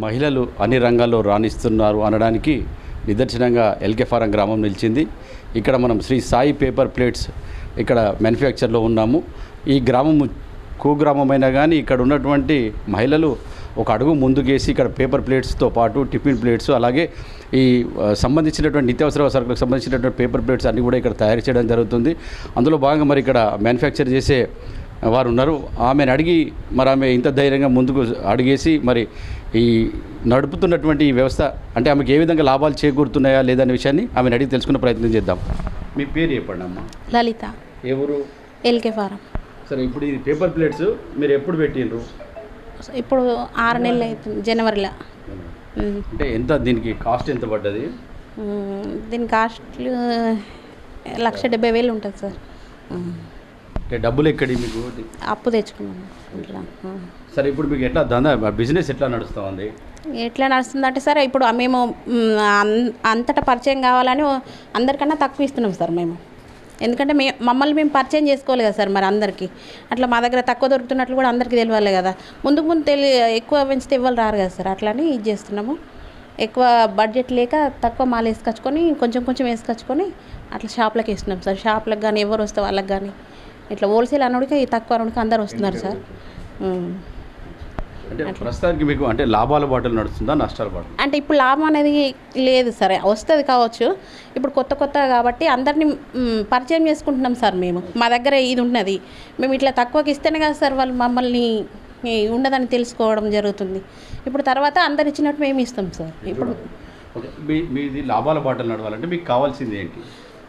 మహిళలు అన్ని రంగాల్లో రాణిస్తున్నారు అనడానికి నిదర్శనంగా ఎల్కే ఫారం గ్రామం నిలిచింది ఇక్కడ మనం శ్రీ సాయి పేపర్ ప్లేట్స్ ఇక్కడ మ్యానుఫ్యాక్చర్లో ఉన్నాము ఈ గ్రామము కుగ్రామమైనా కానీ ఇక్కడ ఉన్నటువంటి మహిళలు ఒక అడుగు ముందుకేసి ఇక్కడ పేపర్ ప్లేట్స్తో పాటు టిఫిన్ ప్లేట్స్ అలాగే ఈ ఆ, సంబంధించినటువంటి నిత్యావసర సరుకులకు సంబంధించినటువంటి పేపర్ ప్లేట్స్ అన్నీ కూడా ఇక్కడ తయారు చేయడం జరుగుతుంది అందులో భాగంగా మరి ఇక్కడ మ్యానుఫ్యాక్చర్ చేసే వారు ఉన్నారు ఆమెను అడిగి మరి ఆమె ఇంత ధైర్యంగా ముందుకు అడిగేసి మరి ఈ నడుపుతున్నటువంటి ఈ వ్యవస్థ అంటే ఆమెకి ఏ విధంగా లాభాలు చేకూరుతున్నాయా లేదనే విషయాన్ని ఆమెను అడిగి తెలుసుకునే ప్రయత్నం చేద్దాం మీ పేరు చెప్పండి అమ్మా లలిత ఏ ఊరు ఎల్కే ఫారం సరే ఇప్పుడు ఈ పేపర్ ప్లేట్స్ మీరు ఎప్పుడు పెట్టిండ్రు ఇప్పుడు ఆరు నెలలు అవుతుంది జనవరిలో ఉమ్. అంటే ఎంత దీనికి కాస్ట్ ఎంత పడ్డది ఉమ్, దీని కాస్ట్లు లక్ష డెబ్బై వేలు ఉంటుంది సార్ ఉమ్. అంటే డబ్బులు ఎక్కడి మీకు అప్పు తెచ్చుకున్నాను ఇట్లా ఉమ్. సరే ఇప్పుడు మీకు ఎట్లా దందా బిజినెస్ ఎట్లా నడుస్తూ ఉంది ఎట్లా నడుస్తుందంటే సార్ ఇప్పుడు మేము ఉమ్, అన్- అంతటా పరిచయం కావాలని అందరికన్నా తక్కువ ఇస్తున్నాం సార్ మేము ఎందుకంటే మే మమ్మల్ని మేము పరిచయం చేసుకోవాలి కదా సార్ మరి అందరికీ అట్లా మా దగ్గర తక్కువ దొరుకుతున్నట్లు కూడా అందరికీ తెలియాలి కదా ముందుకు ముందు తెలి ఎక్కువ పెంచితే ఇవ్వాలి రారు కదా సార్ అట్లని ఇది చేస్తున్నాము ఎక్కువ బడ్జెట్ లేక తక్కువ మాల్ వేసుకొచ్చుకొని కొంచెం కొంచెం వేసుకొచ్చుకొని అట్లా షాప్లకు వేస్తున్నాం సార్ షాప్లకు కానీ ఎవరు వస్తే వాళ్ళకి కానీ ఇట్లా హోల్సేల్ అనుడికి తక్కువ అనుడికి అందరు వస్తున్నారు సార్ ఉమ్. అంటే ప్రస్తుతానికి మీకు అంటే లాభాల బాటలు నడుస్తుందా నష్టాల బాటలు అంటే ఇప్పుడు లాభం అనేది లేదు సరే వస్తుంది కావచ్చు ఇప్పుడు కొత్త కొత్త కాబట్టి అందరినీ మ్, పరిచయం చేసుకుంటున్నాం సార్ మేము మా దగ్గర ఇది ఉన్నది మేము ఇట్లా తక్కువకి ఇస్తేనే కదా సార్ వాళ్ళు మమ్మల్ని ఈ ఉండదని తెలుసుకోవడం జరుగుతుంది ఇప్పుడు తర్వాత అందరు ఇచ్చినట్టు మేము ఇస్తాం సార్ ఇప్పుడు ఓకే మీ మీది లాభాల బాటలు నడవాలంటే మీకు కావాల్సింది ఏంటి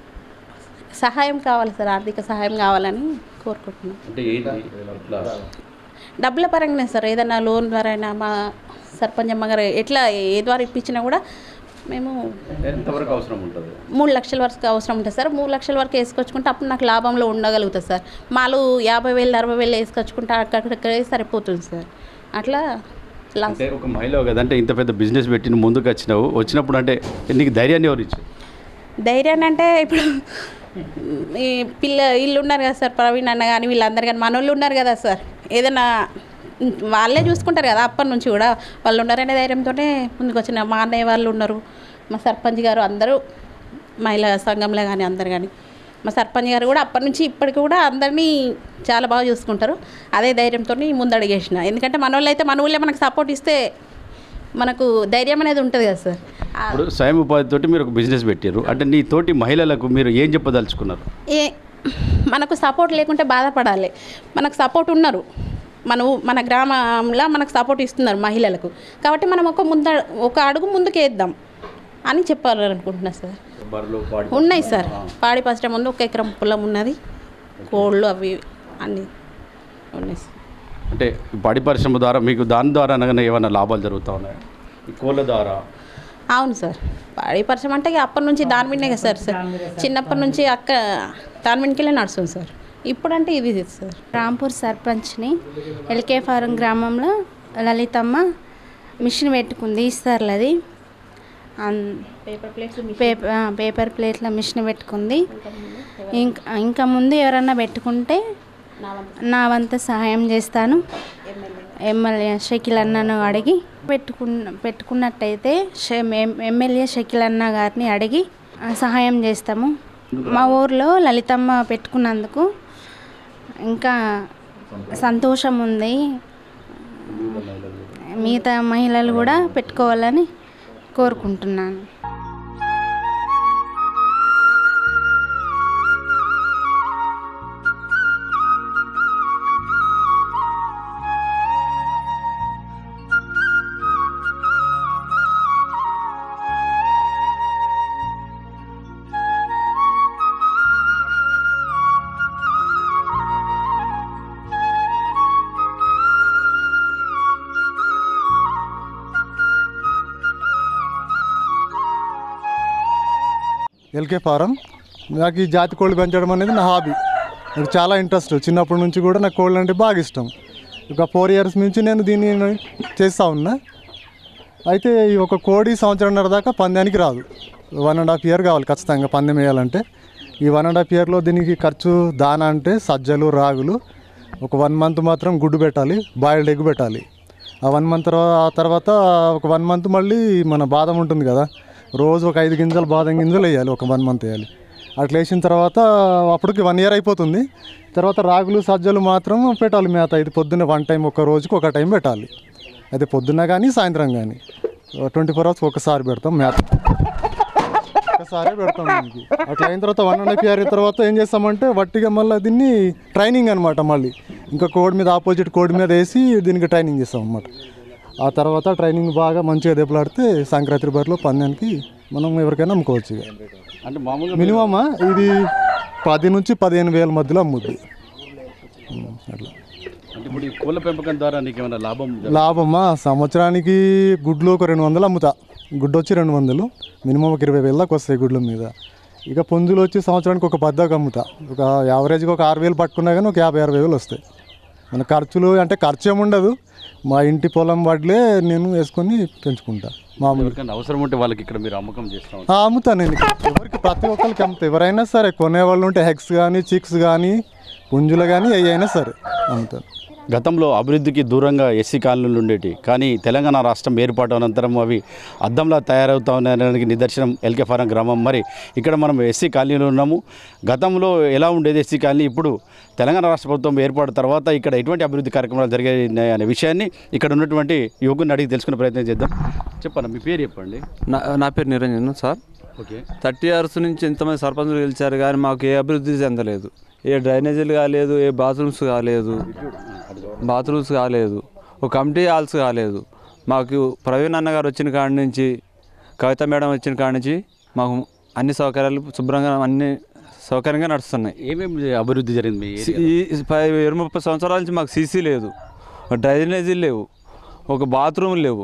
సహాయం కావాలి సార్ ఆర్థిక సహాయం కావాలని కోరుకుంటున్నాం అంటే ఏంటి ఇట్లా డబ్బుల పరంగానే సార్ ఏదైనా లోన్ ద్వారా అయినా మా సర్పంచ్ అమ్మ గారు ఎట్లా ఏ ద్వారా ఇప్పించినా కూడా మేము ఎంతవరకు అవసరం ఉంటుంది మూడు లక్షల వరకు అవసరం ఉంటుంది సార్ మూడు లక్షల వరకు వేసుకొచ్చుకుంటే అప్పుడు నాకు లాభంలో ఉండగలుగుతుంది సార్ మాలు యాభై వేలు అరవై వేలు వేసుకొచ్చుకుంటే అక్కడిక్కడే సరిపోతుంది సార్ అట్లా లాస్ అంటే ఒక మహిళ కదా అంటే ఇంత పెద్ద బిజినెస్ పెట్టి నువ్వు ముందుకు వచ్చినావు వచ్చినప్పుడు అంటే నీకు ధైర్యాన్ని ఎవరు ఇచ్చారు ధైర్యాన్ని అంటే ఇప్పుడు ఈ పిల్ల వీళ్ళు ఉన్నారు కదా సార్ ప్రవీణ్ అన్న కానీ వీళ్ళందరూ కానీ మనోళ్ళు ఉన్నారు కదా సార్ ఏదైనా వాళ్ళే చూసుకుంటారు కదా అప్పటి నుంచి కూడా వాళ్ళు ఉన్నారనే ధైర్యంతోనే ముందుకు వచ్చిన మా అన్నయ్య వాళ్ళు ఉన్నారు మా సర్పంచ్ గారు అందరూ మహిళా సంఘంలో కానీ అందరు కానీ మా సర్పంచ్ గారు కూడా అప్పటి నుంచి ఇప్పటికి కూడా అందరినీ చాలా బాగా చూసుకుంటారు అదే ధైర్యంతో ముందడిగేసిన ఎందుకంటే మన వాళ్ళు అయితే మన ఊళ్ళో మనకు సపోర్ట్ ఇస్తే మనకు ధైర్యం అనేది ఉంటుంది కదా సార్ ఆ- ఇప్పుడు స్వయం ఉపాధితోటి మీరు ఒక బిజినెస్ పెట్టారు అంటే నీ తోటి మహిళలకు మీరు ఏం చెప్పదలుచుకున్నారు ఏ మనకు సపోర్ట్ లేకుంటే బాధపడాలి మనకు సపోర్ట్ ఉన్నారు మన ఊ- మన గ్రామంలో మనకు సపోర్ట్ ఇస్తున్నారు మహిళలకు కాబట్టి మనం ఒక ముంద ఒక అడుగు ముందుకు వేద్దాం అని చెప్పాలనుకుంటున్నా సార్ బర్రెలు, పాడి ఉన్నాయి సార్ పాడి పచ్చడం ఉంది ఒక ఎకరం పొలం ఉన్నది కోళ్ళు అవి అన్నీ ఉన్నాయి సార్ అంటే ఈ పాడి పరిశ్రమ ద్వారా మీకు దాని ద్వారా అనగానే ఏమైనా లాభాలు జరుగుతూ ఉన్నాయా ఈ కోళ్ళ ద్వారా అవును సార్ పాడి పరిశ్రమ అంటే ఇక అప్పటి నుంచి దాని మీదనే కదా సార్ సార్ చిన్నప్పటి నుంచి అక్క దాని మీదకెళ్ళే నడుస్తుంది సార్ ఇప్పుడంటే ఇది సార్ రాంపూర్ సర్పంచ్ని ఎల్కే ఫారం గ్రామంలో లలితమ్మ మిషన్ పెట్టుకుంది ఇస్తారులు అది అన్- పేపర్ ప్లేట్స్ పేపర్ ఆ, పేపర్ ప్లేట్ల మిషన్ పెట్టుకుంది ఇంకా ఇంకా ముందు ఎవరన్నా పెట్టుకుంటే నా వంతు సహాయం చేస్తాను ఎమ్మెల్యే షకీల్ అన్నను అడిగి పెట్టుకున్న పెట్టుకున్నట్టయితే ష- ఎం- ఎమ్మెల్యే షకీల్ అన్న గారిని అడిగి ఆ, సహాయం చేస్తాము మా ఊర్లో లలితమ్మ పెట్టుకున్నందుకు ఇంకా సంతోషం ఉంది మిగతా మహిళలు కూడా పెట్టుకోవాలని కోరుకుంటున్నాను ఎల్కే ఫారం నాకు ఈ జాతి కోళ్ళు పెంచడం అనేది నా హాబీ నాకు చాలా ఇంట్రెస్ట్ చిన్నప్పటి నుంచి కూడా నాకు కోళ్ళు అంటే బాగా ఇష్టం ఒక ఫోర్ ఇయర్స్ నుంచి నేను దీన్ని చేస్తూ ఉన్నా అయితే ఈ ఒక కోడి సంవత్సరంన్నర దాకా పందానికి రాదు వన్ అండ్ హాఫ్ ఇయర్ కావాలి ఖచ్చితంగా పందెం వేయాలంటే ఈ వన్ అండ్ హాఫ్ ఇయర్లో దీనికి ఖర్చు దానా అంటే సజ్జలు రాగులు ఒక వన్ మంత్ మాత్రం గుడ్డు పెట్టాలి బాయిల్డ్ ఎగ్ పెట్టాలి ఆ వన్ మంత్ తర్వాత ఆ తర్వాత ఒక వన్ మంత్ మళ్ళీ మన బాదం ఉంటుంది కదా రోజు ఒక ఐదు గింజలు బాదం గింజలు వేయాలి ఒక వన్ మంత్ వేయాలి అట్లా వేసిన తర్వాత అప్పటికి వన్ ఇయర్ అయిపోతుంది తర్వాత రాగులు సజ్జలు మాత్రం పెట్టాలి మేత ఇది పొద్దున్న వన్ టైం ఒక రోజుకి ఒక టైం పెట్టాలి అయితే పొద్దున్న కానీ సాయంత్రం కానీ ట్వంటీ ఫోర్ అవర్స్ ఒకసారి పెడతాం మేత ఒకసారి పెడతాం దీనికి అట్లా అయిన తర్వాత వన్ అండ్ హాఫ్ ఇయర్ అయిన తర్వాత ఏం చేస్తామంటే వట్టిగా మళ్ళీ దీన్ని ట్రైనింగ్ అనమాట మళ్ళీ ఇంకా కోడ్ మీద ఆపోజిట్ కోడ్ మీద వేసి దీనికి ట్రైనింగ్ చేస్తాం అనమాట ఆ తర్వాత ట్రైనింగ్ బాగా మంచిగా దెబ్బలాడితే సంక్రాంతి బరిలో పందానికి మనం ఎవరికైనా అమ్ముకోవచ్చు ఇక అంటే మామూలుగా మినిమమా ఇది పది నుంచి పదిహేను వేల మధ్యలో అమ్ముద్ది ఉమ్, అట్లా అంటే ఇప్పుడు ఈ కోళ్ళ పెంపకం ద్వారా నీకు ఏమైనా లాభం లాభమా సంవత్సరానికి గుడ్లు ఒక రెండు వందలు అమ్ముతా గుడ్డు వచ్చి రెండు వందలు మినిమం ఒక ఇరవై వేల దాకా వస్తాయి గుడ్ల మీద ఇక పుంజులు వచ్చి సంవత్సరానికి ఒక పద్దాకు అమ్ముతా ఒక యావరేజ్గా ఒక ఆరు వేలు పట్టుకున్నా కానీ ఒక యాభై అరవై వేలు వస్తాయి మన ఖర్చులు అంటే ఖర్చు ఏముండదు మా ఇంటి పొలం వడ్లే నేను వేసుకొని పెంచుకుంటా మామూలు ఎవరికైనా అవసరం ఉంటే వాళ్ళకి ఇక్కడ మీరు అమ్మకం చేస్తాం ఆ, అమ్ముతా నేను ఇక్కడ. ఎవరికి ప్రతి ఒక్కరికి అమ్ముతా ఎవరైనా సరే కొనేవాళ్ళు ఉంటే హెక్స్ కానీ చిక్స్ కానీ పుంజులు కానీ ఏ అయినా సరే అమ్ముతాను గతంలో అభివృద్ధికి దూరంగా ఎస్సీ కాలనీలు ఉండేటి కానీ తెలంగాణ రాష్ట్రం ఏర్పాటు అనంతరం అవి అద్దంలా తయారవుతా ఉన్నాయనడానికి నిదర్శనం ఎల్కే ఫారం గ్రామం మరి ఇక్కడ మనం ఎస్సీ కాలనీలో ఉన్నాము గతంలో ఎలా ఉండేది ఎస్సీ కాలనీ ఇప్పుడు తెలంగాణ రాష్ట్ర ప్రభుత్వం ఏర్పాటు తర్వాత ఇక్కడ ఎటువంటి అభివృద్ధి కార్యక్రమాలు జరిగాయి అనే విషయాన్ని ఇక్కడ ఉన్నటువంటి యువకుని అడిగి తెలుసుకునే ప్రయత్నం చేద్దాం చెప్పండి మీ పేరు చెప్పండి నా నా పేరు Niranjan sir okay thirty years నుంచి ఎంతమంది సర్పంచులు గెలిచారు కానీ మాకు ఏ అభివృద్ధి చెందలేదు ఏ డ్రైనేజీలు కాలేదు ఏ బాత్రూమ్స్ కాలేదు బాత్రూమ్స్ కాలేదు ఒక కమిటీ హాల్స్ కాలేదు మాకు ప్రవీణ్ అన్నగారు వచ్చిన కాడి నుంచి కవిత మేడం వచ్చిన కాడి నుంచి మాకు అన్ని సౌకర్యాలు శుభ్రంగా అన్ని సౌకర్యంగా నడుస్తున్నాయి ఏమేమి అభివృద్ధి జరిగింది మీ సి- ఈ పై ఇరవై ముప్పై సంవత్సరాల నుంచి మాకు సీసీ లేదు డ్రైనేజీలు లేవు ఒక బాత్రూమ్ లేవు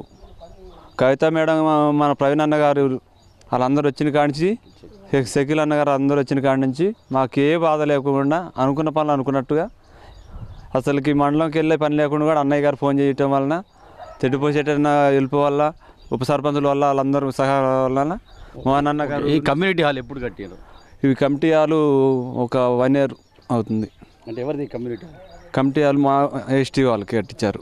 కవిత మేడం మన ప్రవీణ్ అన్న గారు వాళ్ళందరూ వచ్చిన కాడి నుంచి షె- షకీల్ అన్న గారు అందరూ వచ్చిన కాడి నుంచి మాకు ఏ బాధ లేకుండా అనుకున్న పనులు అనుకున్నట్టుగా అసలుకి మండలంకి వెళ్ళే పని లేకుండా కూడా అన్నయ్య గారు ఫోన్ చేయటం వలన తెడ్డిపోసేటన్న వెళ్ళిపో వల్ల ఉప సర్పంచుల వల్ల వాళ్ళందరూ సహాయం వలన మోహన్ అన్న గారు ఈ కమ్యూనిటీ హాల్ ఎప్పుడు కట్టారు ఇవి కమిటీ హాలు ఒక వన్ ఇయర్ అవుతుంది అంటే ఎవరిది కమ్యూనిటీ హాల్ కమిటీ వాళ్ళు మా ఎస్టీ వాళ్ళకి కట్టించారు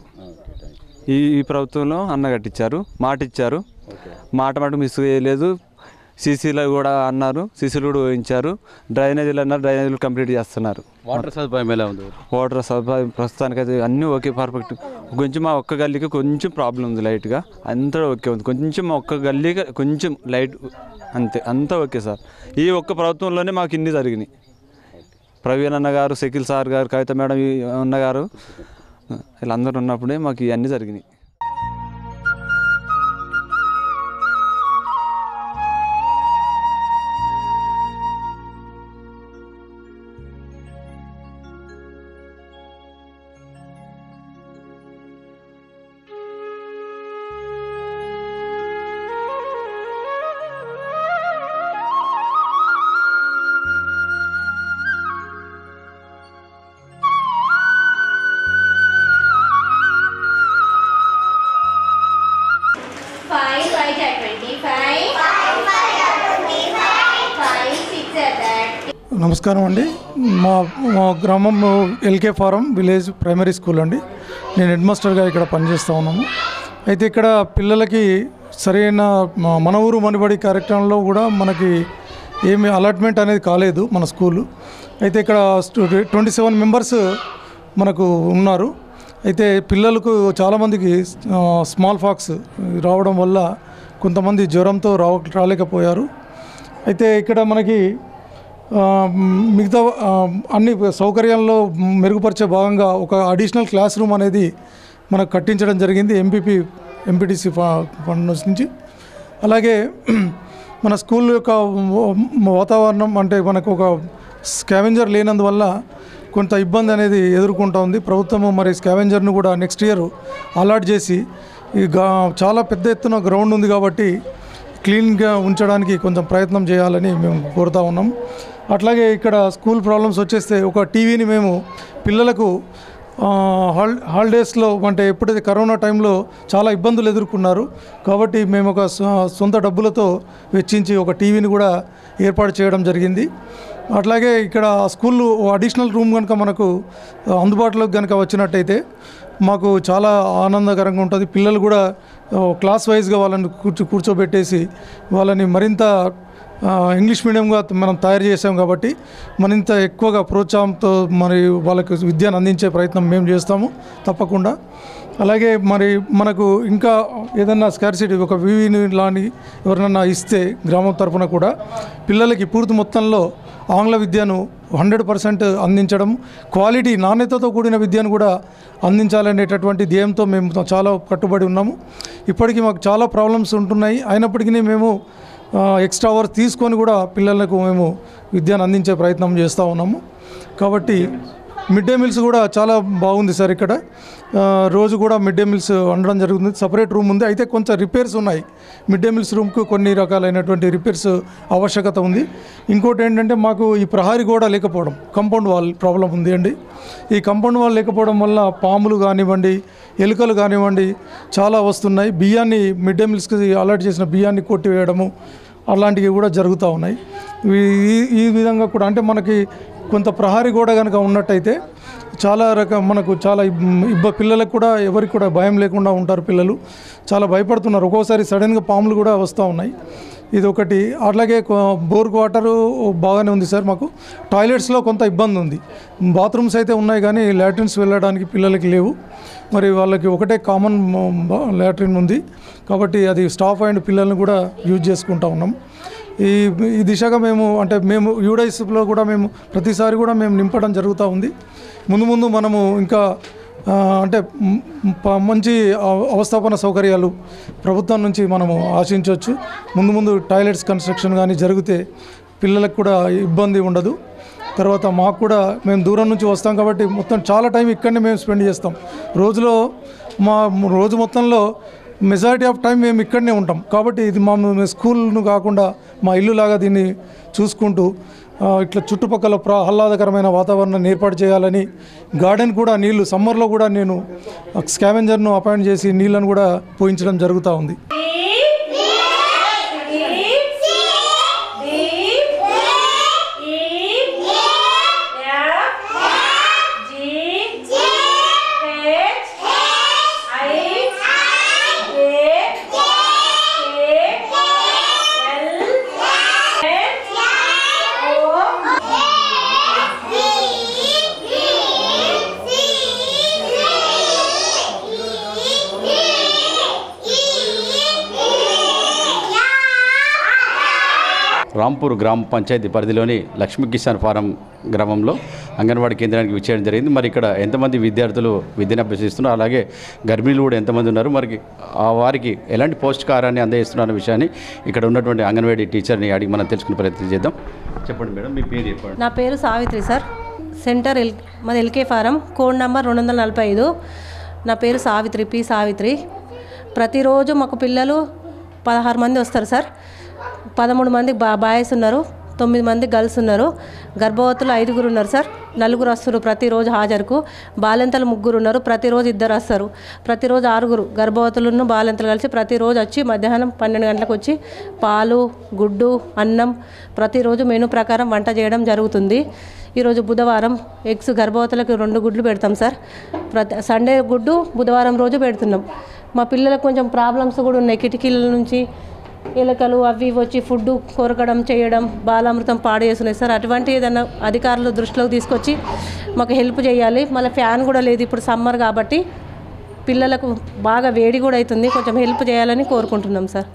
ఈ ఈ ప్రభుత్వంలో అన్న కట్టించారు మాట ఇచ్చారు మాట మాట మిస్ చేయలేదు సీసీలో కూడా అన్నారు సీసీలు కూడా వేయించారు డ్రైనేజీలు అన్నారు డ్రైనేజీలు కంప్లీట్ చేస్తున్నారు వాటర్ సదుపాయం ఎలా ఉంది వాటర్ సదుపాయం ప్రస్తుతానికి అయితే అన్నీ ఓకే పర్ఫెక్ట్ కొంచెం మా ఒక్క గల్లీకి కొంచెం ప్రాబ్లం ఉంది లైట్గా అంతా ఓకే ఉంది కొంచెం మా ఒక్క గల్లీకి కొంచెం లైట్ అంతే అంతా ఓకే సార్ ఈ ఒక్క ప్రభుత్వంలోనే మాకు ఇన్ని జరిగినాయి ప్రవీణ్ అన్న గారు సెకిల్ సార్ గారు కవిత మేడం ఈ అన్న గారు వీళ్ళందరూ ఉన్నప్పుడే మాకు ఇవన్నీ జరిగినాయి Five five at twenty-five. Five five at twenty-five. Five six at that. నమస్కారం అండి మా మా గ్రామం ఎల్కే ఫారం విలేజ్ ప్రైమరీ స్కూల్ అండి నేను హెడ్ మాస్టర్గా ఇక్కడ పనిచేస్తూ ఉన్నాము అయితే ఇక్కడ పిల్లలకి సరైన మ- మన ఊరు మనబడి కార్యక్రమంలో కూడా మనకి ఏమి అలాట్మెంట్ అనేది కాలేదు మన స్కూలు అయితే ఇక్కడ ట్వంటీ సెవెన్ మెంబర్స్ మనకు ఉన్నారు అయితే పిల్లలకు చాలామందికి ఆ, స్మాల్ ఫాక్స్ రావడం వల్ల కొంతమంది జ్వరంతో రావ రాలేకపోయారు అయితే ఇక్కడ మనకి ఆ, మిగతా ఆ, అన్ని సౌకర్యాల్లో మెరుగుపరిచే భాగంగా ఒక అడిషనల్ క్లాస్ రూమ్ అనేది మనకు కట్టించడం జరిగింది ఎంపీపీ ఎంపీటీసీ ఫండ్ నుంచి అలాగే మన స్కూల్ యొక్క వాతావరణం అంటే మనకు ఒక స్కావెంజర్ లేనందువల్ల కొంత ఇబ్బంది అనేది ఎదుర్కొంటా ఉంది ప్రభుత్వము మరి స్కావెంజర్ను కూడా నెక్స్ట్ ఇయర్ అలాట్ చేసి ఈ గా చాలా పెద్ద ఎత్తున గ్రౌండ్ ఉంది కాబట్టి క్లీన్గా ఉంచడానికి కొంచెం ప్రయత్నం చేయాలని మేము కోరుతా ఉన్నాం అట్లాగే ఇక్కడ స్కూల్ ప్రాబ్లమ్స్ వచ్చేస్తే ఒక టీవీని మేము పిల్లలకు ఆ, హాల్ హాలిడేస్లో అంటే ఎప్పుడైతే కరోనా టైంలో చాలా ఇబ్బందులు ఎదుర్కొన్నారు కాబట్టి మేము ఒక సొ- సొంత డబ్బులతో వెచ్చించి ఒక టీవీని కూడా ఏర్పాటు చేయడం జరిగింది అట్లాగే ఇక్కడ స్కూల్ అడిషనల్ రూమ్ కనుక మనకు ఆ, అందుబాటులోకి కనుక వచ్చినట్టయితే మాకు చాలా ఆనందకరంగా ఉంటుంది పిల్లలు కూడా ఆ, క్లాస్ వైజ్గా వాళ్ళని కూర్చో కూర్చోబెట్టేసి వాళ్ళని మరింత ఆ, ఇంగ్లీష్ మీడియంగా మనం తయారు చేసాం కాబట్టి మరింత ఎక్కువగా ప్రోత్సాహంతో మరి వాళ్ళకు విద్యను అందించే ప్రయత్నం మేము చేస్తాము తప్పకుండా అలాగే మరి మనకు ఇంకా ఏదన్నా స్కార్సిటీ ఒక వివిని లాని ఎవరినన్నా ఇస్తే గ్రామం తరఫున కూడా పిల్లలకి పూర్తి మొత్తంలో ఆంగ్ల విద్యను హండ్రెడ్ పర్సెంట్ అందించడం క్వాలిటీ నాణ్యతతో కూడిన విద్యను కూడా అందించాలనేటటువంటి ధ్యేయంతో మేము చాలా కట్టుబడి ఉన్నాము ఇప్పటికీ మాకు చాలా ప్రాబ్లమ్స్ ఉంటున్నాయి అయినప్పటికీ మేము ఎక్స్ట్రా అవర్స్ తీసుకొని కూడా పిల్లలకు మేము విద్యను అందించే ప్రయత్నం చేస్తూ ఉన్నాము కాబట్టి మిడ్ డే మీల్స్ కూడా చాలా బాగుంది సార్ ఇక్కడ ఆ, రోజు కూడా మిడ్ డే మీల్స్ వండడం జరుగుతుంది సపరేట్ రూమ్ ఉంది అయితే కొంచెం రిపేర్స్ ఉన్నాయి మిడ్ డే మీల్స్ రూమ్కు కొన్ని రకాలైనటువంటి రిపేర్స్ ఆవశ్యకత ఉంది ఇంకోటి ఏంటంటే మాకు ఈ ప్రహారీ గోడ లేకపోవడం కాంపౌండ్ వాల్ ప్రాబ్లం ఉంది అండి ఈ కాంపౌండ్ వాల్ లేకపోవడం వల్ల పాములు కానివ్వండి ఎలుకలు కానివ్వండి చాలా వస్తున్నాయి బియ్యాన్ని మిడ్ డే మీల్స్కి అలర్ట్ చేసిన బియ్యాన్ని కొట్టివేయడము అలాంటివి కూడా జరుగుతూ ఉన్నాయి ఈ- ఈ- ఈ విధంగా కూడా అంటే మనకి కొంత ప్రహారీ గోడ కనుక ఉన్నట్టయితే చాలా రకం మనకు చాలా ఇబ్- ఇబ్బ పిల్లలకు కూడా ఎవరికి కూడా భయం లేకుండా ఉంటారు పిల్లలు చాలా భయపడుతున్నారు ఒక్కోసారి సడన్గా పాములు కూడా వస్తూ ఉన్నాయి ఇది ఒకటి అట్లాగే కొ- బోర్ వాటరు బాగానే ఉంది సార్ మాకు టాయిలెట్స్లో కొంత ఇబ్బంది ఉంది బాత్రూమ్స్ అయితే ఉన్నాయి కానీ లాట్రిన్స్ వెళ్ళడానికి పిల్లలకి లేవు మరి వాళ్ళకి ఒకటే కామన్ లాట్రిన్ ఉంది కాబట్టి అది స్టాఫ్ అండ్ పిల్లల్ని కూడా యూజ్ చేసుకుంటా ఉన్నాం ఈ ఈ దిశగా మేము అంటే మేము యూడైస్లో కూడా మేము ప్రతిసారి కూడా మేము నింపడం జరుగుతూ ఉంది ముందు ముందు మనము ఇంకా ఆ, అంటే మ్, ప- మంచి అవ- అవస్థాపన సౌకర్యాలు ప్రభుత్వం నుంచి మనము ఆశించవచ్చు ముందు ముందు టాయిలెట్స్ కన్స్ట్రక్షన్ కానీ జరిగితే పిల్లలకు కూడా ఇబ్బంది ఉండదు తర్వాత మాకు కూడా మేము దూరం నుంచి వస్తాం కాబట్టి మొత్తం చాలా టైం ఇక్కడనే మేము స్పెండ్ చేస్తాం రోజులో మా రోజు మొత్తంలో మెజారిటీ ఆఫ్ టైం మేము ఇక్కడనే ఉంటాం కాబట్టి ఇది మా మా స్కూల్ను కాకుండా మా ఇల్లు లాగా దీన్ని చూసుకుంటూ ఆ, ఇట్లా చుట్టుపక్కల ప్ర ఆహ్లాదకరమైన వాతావరణాన్ని ఏర్పాటు చేయాలని గార్డెన్ కూడా నీళ్లు సమ్మర్లో కూడా నేను స్కావెంజర్ను అపాయింట్ చేసి నీళ్ళను కూడా పోయించడం జరుగుతూ ఉంది రాంపూర్ గ్రామ పంచాయతీ పరిధిలోని లక్ష్మీ కిసాన్ ఫారం గ్రామంలో అంగన్వాడీ కేంద్రానికి విచ్చేయడం జరిగింది మరి ఇక్కడ ఎంతమంది విద్యార్థులు విద్యను అభ్యసిస్తున్నారు అలాగే గర్భిణీలు కూడా ఎంతమంది ఉన్నారు మరి ఆ వారికి ఎలాంటి పౌష్టికాహారాన్ని అందజేస్తున్న విషయాన్ని ఇక్కడ ఉన్నటువంటి అంగన్వాడీ టీచర్ని అడిగి మనం తెలుసుకునే ప్రయత్నం చేద్దాం చెప్పండి మేడం మీ పేరు చెప్పండి నా పేరు సావిత్రి సార్ సెంటర్ ఎల్ మాది ఎల్కే ఫారం కోడ్ నెంబర్ రెండు వందల నలభై ఐదు నా పేరు సావిత్రి పి సావిత్రి ప్రతిరోజు మాకు పిల్లలు పదహారు మంది వస్తారు సార్ పదమూడు మంది బా బాయ్స్ ఉన్నారు తొమ్మిది మంది గర్ల్స్ ఉన్నారు గర్భవతులు ఐదుగురు ఉన్నారు సార్ నలుగురు వస్తారు ప్రతిరోజు హాజరుకు బాలెంతలు ముగ్గురు ఉన్నారు ప్రతిరోజు ఇద్దరు వస్తారు ప్రతిరోజు ఆరుగురు గర్భవతులను బాలెంతలు కలిసి ప్రతిరోజు వచ్చి మధ్యాహ్నం పన్నెండు గంటలకు వచ్చి పాలు గుడ్డు అన్నం ప్రతిరోజు మెనూ ప్రకారం వంట చేయడం జరుగుతుంది ఈరోజు బుధవారం ఎగ్స్ గర్భవతులకు రెండు గుడ్లు పెడతాం సార్ ప్రతి సండే గుడ్డు బుధవారం రోజు పెడుతున్నాం మా పిల్లలకు కొంచెం ప్రాబ్లమ్స్ కూడా ఉన్నాయి కిటికీల నుంచి ఎలకలు అవి ఇవి వచ్చి ఫుడ్ కొరకడం చేయడం బాలామృతం పాడు చేస్తున్నాయి సార్ అటువంటి ఏదైనా అధికారులు దృష్టిలోకి తీసుకొచ్చి మాకు హెల్ప్ చేయాలి మళ్ళీ ఫ్యాన్ కూడా లేదు ఇప్పుడు సమ్మర్ కాబట్టి పిల్లలకు బాగా వేడి కూడా అవుతుంది కొంచెం హెల్ప్ చేయాలని కోరుకుంటున్నాం సార్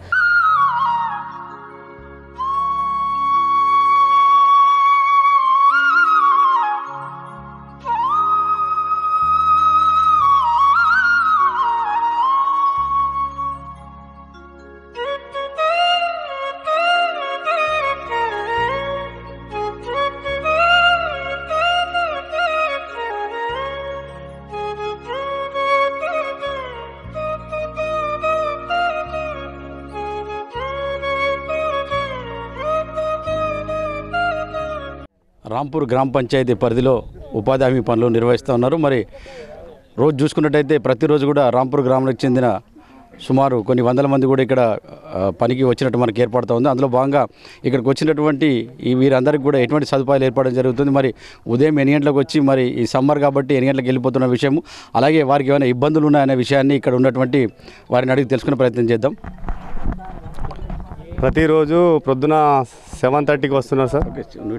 రాంపూర్ గ్రామ పంచాయతీ పరిధిలో ఉపాధి హామీ పనులు నిర్వహిస్తూ ఉన్నారు మరి రోజు చూసుకున్నట్టయితే ప్రతిరోజు కూడా రాంపూర్ గ్రామానికి చెందిన సుమారు కొన్ని వందల మంది కూడా ఇక్కడ ఆ, పనికి వచ్చినట్టు మనకి ఏర్పడుతూ ఉంది అందులో భాగంగా ఇక్కడికి వచ్చినటువంటి ఈ వీరందరికీ కూడా ఎటువంటి సదుపాయాలు ఏర్పడడం జరుగుతుంది మరి ఉదయం ఎన్ని గంటలకు వచ్చి మరి ఈ సమ్మర్ కాబట్టి ఎన్ని గంటలకు వెళ్ళిపోతున్న విషయం అలాగే వారికి ఏమైనా ఇబ్బందులు ఉన్నాయనే విషయాన్ని ఇక్కడ ఉన్నటువంటి వారిని అడిగి తెలుసుకునే ప్రయత్నం చేద్దాం ప్రతిరోజు ప్రొద్దున సెవెన్ థర్టీకి వస్తున్నారు సార్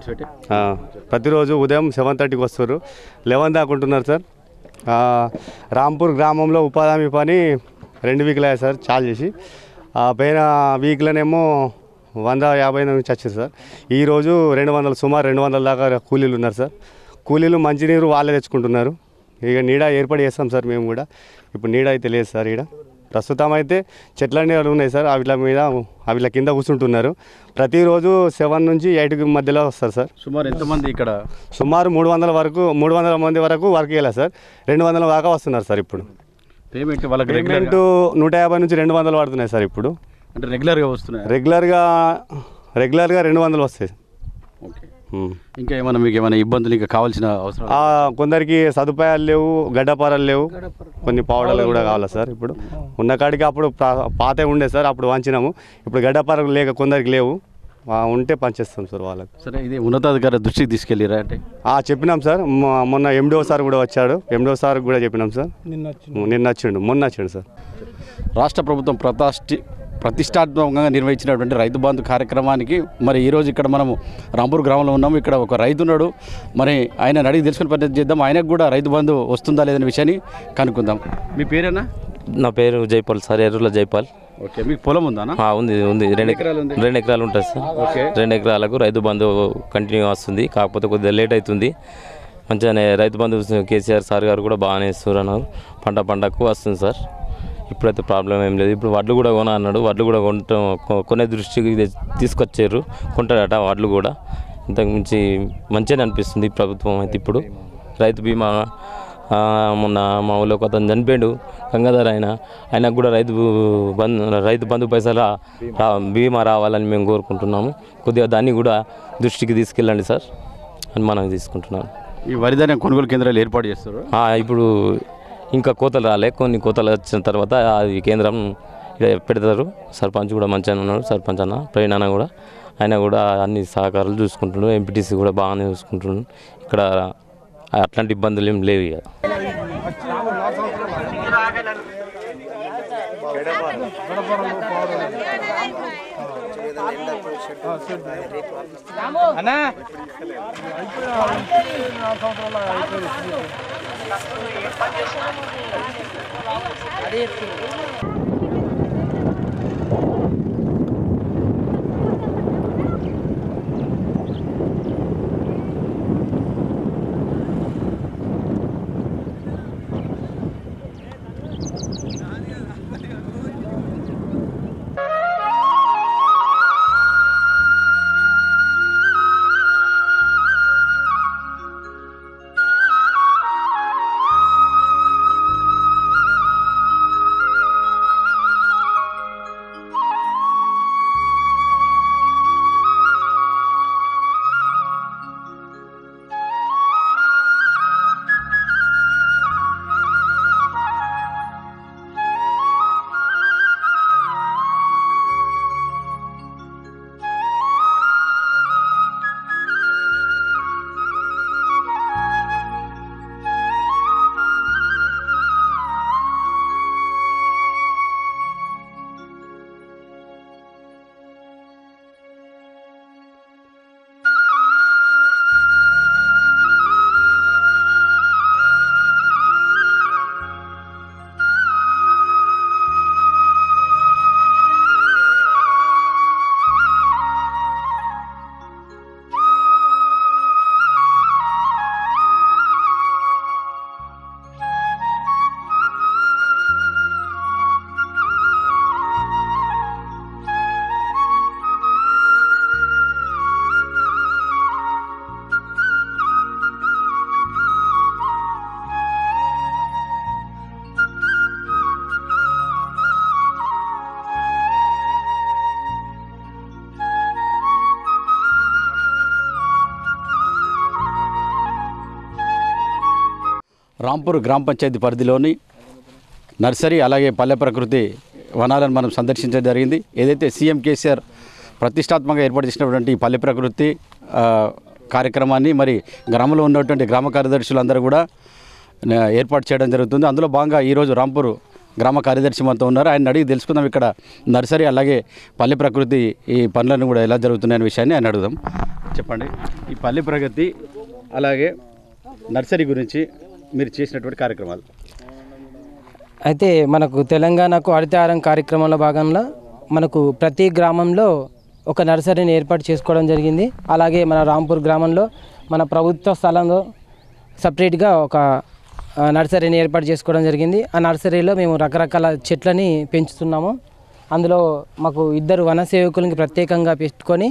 ఆ, ప్రతిరోజు ఉదయం సెవెన్ థర్టీకి వస్తారు లెవెన్ దాకా ఉంటున్నారు సార్ ఆ, రాంపూర్ గ్రామంలో ఉపాధి హామీ పని రెండు వీక్లు అయ్యాయి సార్ చాలు చేసి ఆ పైన వీక్లోనేమో వంద యాభై నుంచి వచ్చారు సార్ ఈరోజు రెండు వందలు సుమారు రెండు వందల దాకా కూలీలు ఉన్నారు సార్ కూలీలు మంచినీరు వాళ్ళే తెచ్చుకుంటున్నారు ఇక నీడ ఏర్పాటు చేస్తాం సార్ మేము కూడా ఇప్పుడు నీడ అయితే లేదు సార్ ఈడ ప్రస్తుతం అయితే చెట్లన్నీ ఉన్నాయి సార్ అవిల మీద అవిల కింద కూర్చుంటున్నారు ప్రతిరోజు సెవెన్ నుంచి ఎయిట్ మధ్యలో వస్తారు సార్ సుమారు ఎంతమంది ఇక్కడ సుమారు మూడు వందల వరకు మూడు వందల మంది వరకు వర్క్ చేయాలి సార్ రెండు వందల దాకా వస్తున్నారు సార్ ఇప్పుడు పేమెంట్ వాళ్ళకి పేమెంట్ నూట యాభై నుంచి రెండు వందలు పడుతున్నాయి సార్ ఇప్పుడు అంటే రెగ్యులర్గా వస్తున్నాయి రెగ్యులర్గా రెగ్యులర్గా రెండు వందలు వస్తాయి ఓకే ఉమ్. ఇంకా ఏమైనా మీకు ఏమైనా ఇబ్బందులు ఇంకా కావాల్సిన అవసరం ఆ, కొందరికి సదుపాయాలు లేవు గడ్డపారలు లేవు కొన్ని పావడాలు కూడా కావాలి సార్ ఇప్పుడు ఉన్న కాడికి అప్పుడు పా- పాతే ఉండే సార్ అప్పుడు వంచినాము ఇప్పుడు గడ్డపారలు లేక కొందరికి లేవు ఆ, ఉంటే పనిచేస్తాం సార్ వాళ్ళకి సరే ఇది ఉన్నతాధికారి దృష్టికి తీసుకెళ్ళిరా అంటే ఆ, చెప్పినాం సార్ మొ- మొన్న ఎండిఓ సార్ కూడా వచ్చాడు ఎండిఓ సార్ కూడా చెప్పినాం సార్ నిన్న వచ్చిండు మొన్న వచ్చిండు సార్ రాష్ట్ర ప్రభుత్వం ప్రతిష్ఠి ప్రతిష్టాత్మకంగా నిర్వహించినటువంటి రైతు బంధు కార్యక్రమానికి మరి ఈరోజు ఇక్కడ మనము రాంపూర్ గ్రామంలో ఉన్నాము ఇక్కడ ఒక రైతు ఉన్నాడు మరి ఆయన అడిగి తెలుసుకునే ప్రయత్నం చేద్దాం ఆయనకు కూడా రైతు బంధు వస్తుందా లేదనే విషయాన్ని కనుక్కుందాం మీ పేరేనా నా పేరు జైపాల్ సార్ ఎర్రుల జైపాల్ ఓకే మీకు పొలం ఉందా ఆ, ఉంది ఉంది రెండు ఎకరాలు ఉంది? రెండు ఎకరాలు ఉంటుంది సార్ ఓకే. రెండు ఎకరాలకు రైతు బంధు కంటిన్యూ వస్తుంది కాకపోతే కొద్దిగా లేట్ అవుతుంది మంచిగానే రైతు బంధు కేసీఆర్ సార్ గారు కూడా బాగానే ఇస్తున్నారు అన్నారు పంట పంటకు వస్తుంది సార్ ఇప్పుడైతే ప్రాబ్లం ఏం లేదు ఇప్పుడు వడ్లు కూడా కొన అన్నాడు వడ్లు కూడా కొంటాం కొ- కొనే దృష్టికి తె- తీసుకొచ్చారు కొంటాడట వడ్లు కూడా ఇంతకు మించి మంచిగానే అనిపిస్తుంది ఈ ప్రభుత్వం అయితే ఇప్పుడు రైతు బీమా ఆ, మొన్న మా ఊళ్ళో ఒక అతను చనిపోయాడు గంగాధర్ ఆయన ఆయనకు కూడా రైతు బంధు రైతు బంధు పైసలు రా- రా- బీమా రావాలని మేము కోరుకుంటున్నాము కొద్దిగా దాన్ని కూడా దృష్టికి తీసుకెళ్ళండి సార్ అని మనం తీసుకుంటున్నాం ఈ వరిధాన్యం కొనుగోలు కేంద్రాలు ఏర్పాటు చేస్తారు ఆ, ఇప్పుడు ఇంకా కోతలు రాలే కొన్ని కోతలు వచ్చిన తర్వాత అది కేంద్రం ఇక్కడ పెడతారు సర్పంచ్ కూడా మంచిగా ఉన్నాడు సర్పంచ్ అన్న ప్రవీణ్ అన్న కూడా ఆయన కూడా అన్ని సహకారాలు చూసుకుంటున్నాడు ఎంపీటీసీ కూడా బాగానే చూసుకుంటున్నాడు ఇక్కడ అట్లాంటి ఇబ్బందులు ఏం లేవు ఇక రాంపూర్ గ్రామ పంచాయతీ పరిధిలోని నర్సరీ అలాగే పల్లె ప్రకృతి వనాలను మనం సందర్శించడం జరిగింది ఏదైతే సీఎం కేసీఆర్ ప్రతిష్టాత్మకంగా ఏర్పాటు చేసినటువంటి ఈ పల్లె ప్రకృతి ఆ, కార్యక్రమాన్ని మరి గ్రామంలో ఉన్నటువంటి గ్రామ కార్యదర్శులు అందరూ కూడా ఆ, ఏర్పాటు చేయడం జరుగుతుంది అందులో భాగంగా ఈరోజు రాంపూర్ గ్రామ కార్యదర్శి మనతో ఉన్నారు ఆయన అడిగి తెలుసుకుందాం ఇక్కడ నర్సరీ అలాగే పల్లె ప్రకృతి ఈ పనులను కూడా ఎలా జరుగుతున్నాయనే విషయాన్ని ఆయన అడుగుదాం చెప్పండి ఈ పల్లె ప్రగతి అలాగే నర్సరీ గురించి మీరు చేసినటువంటి కార్యక్రమాలు అయితే మనకు తెలంగాణకు హరితహారం కార్యక్రమంలో భాగంలో మనకు ప్రతి గ్రామంలో ఒక నర్సరీని ఏర్పాటు చేసుకోవడం జరిగింది అలాగే మన రాంపూర్ గ్రామంలో మన ప్రభుత్వ స్థలంలో సపరేట్గా ఒక ఆ, నర్సరీని ఏర్పాటు చేసుకోవడం జరిగింది ఆ నర్సరీలో మేము రకరకాల చెట్లని పెంచుతున్నాము అందులో మాకు ఇద్దరు వన సేవకులకి ప్రత్యేకంగా పెట్టుకొని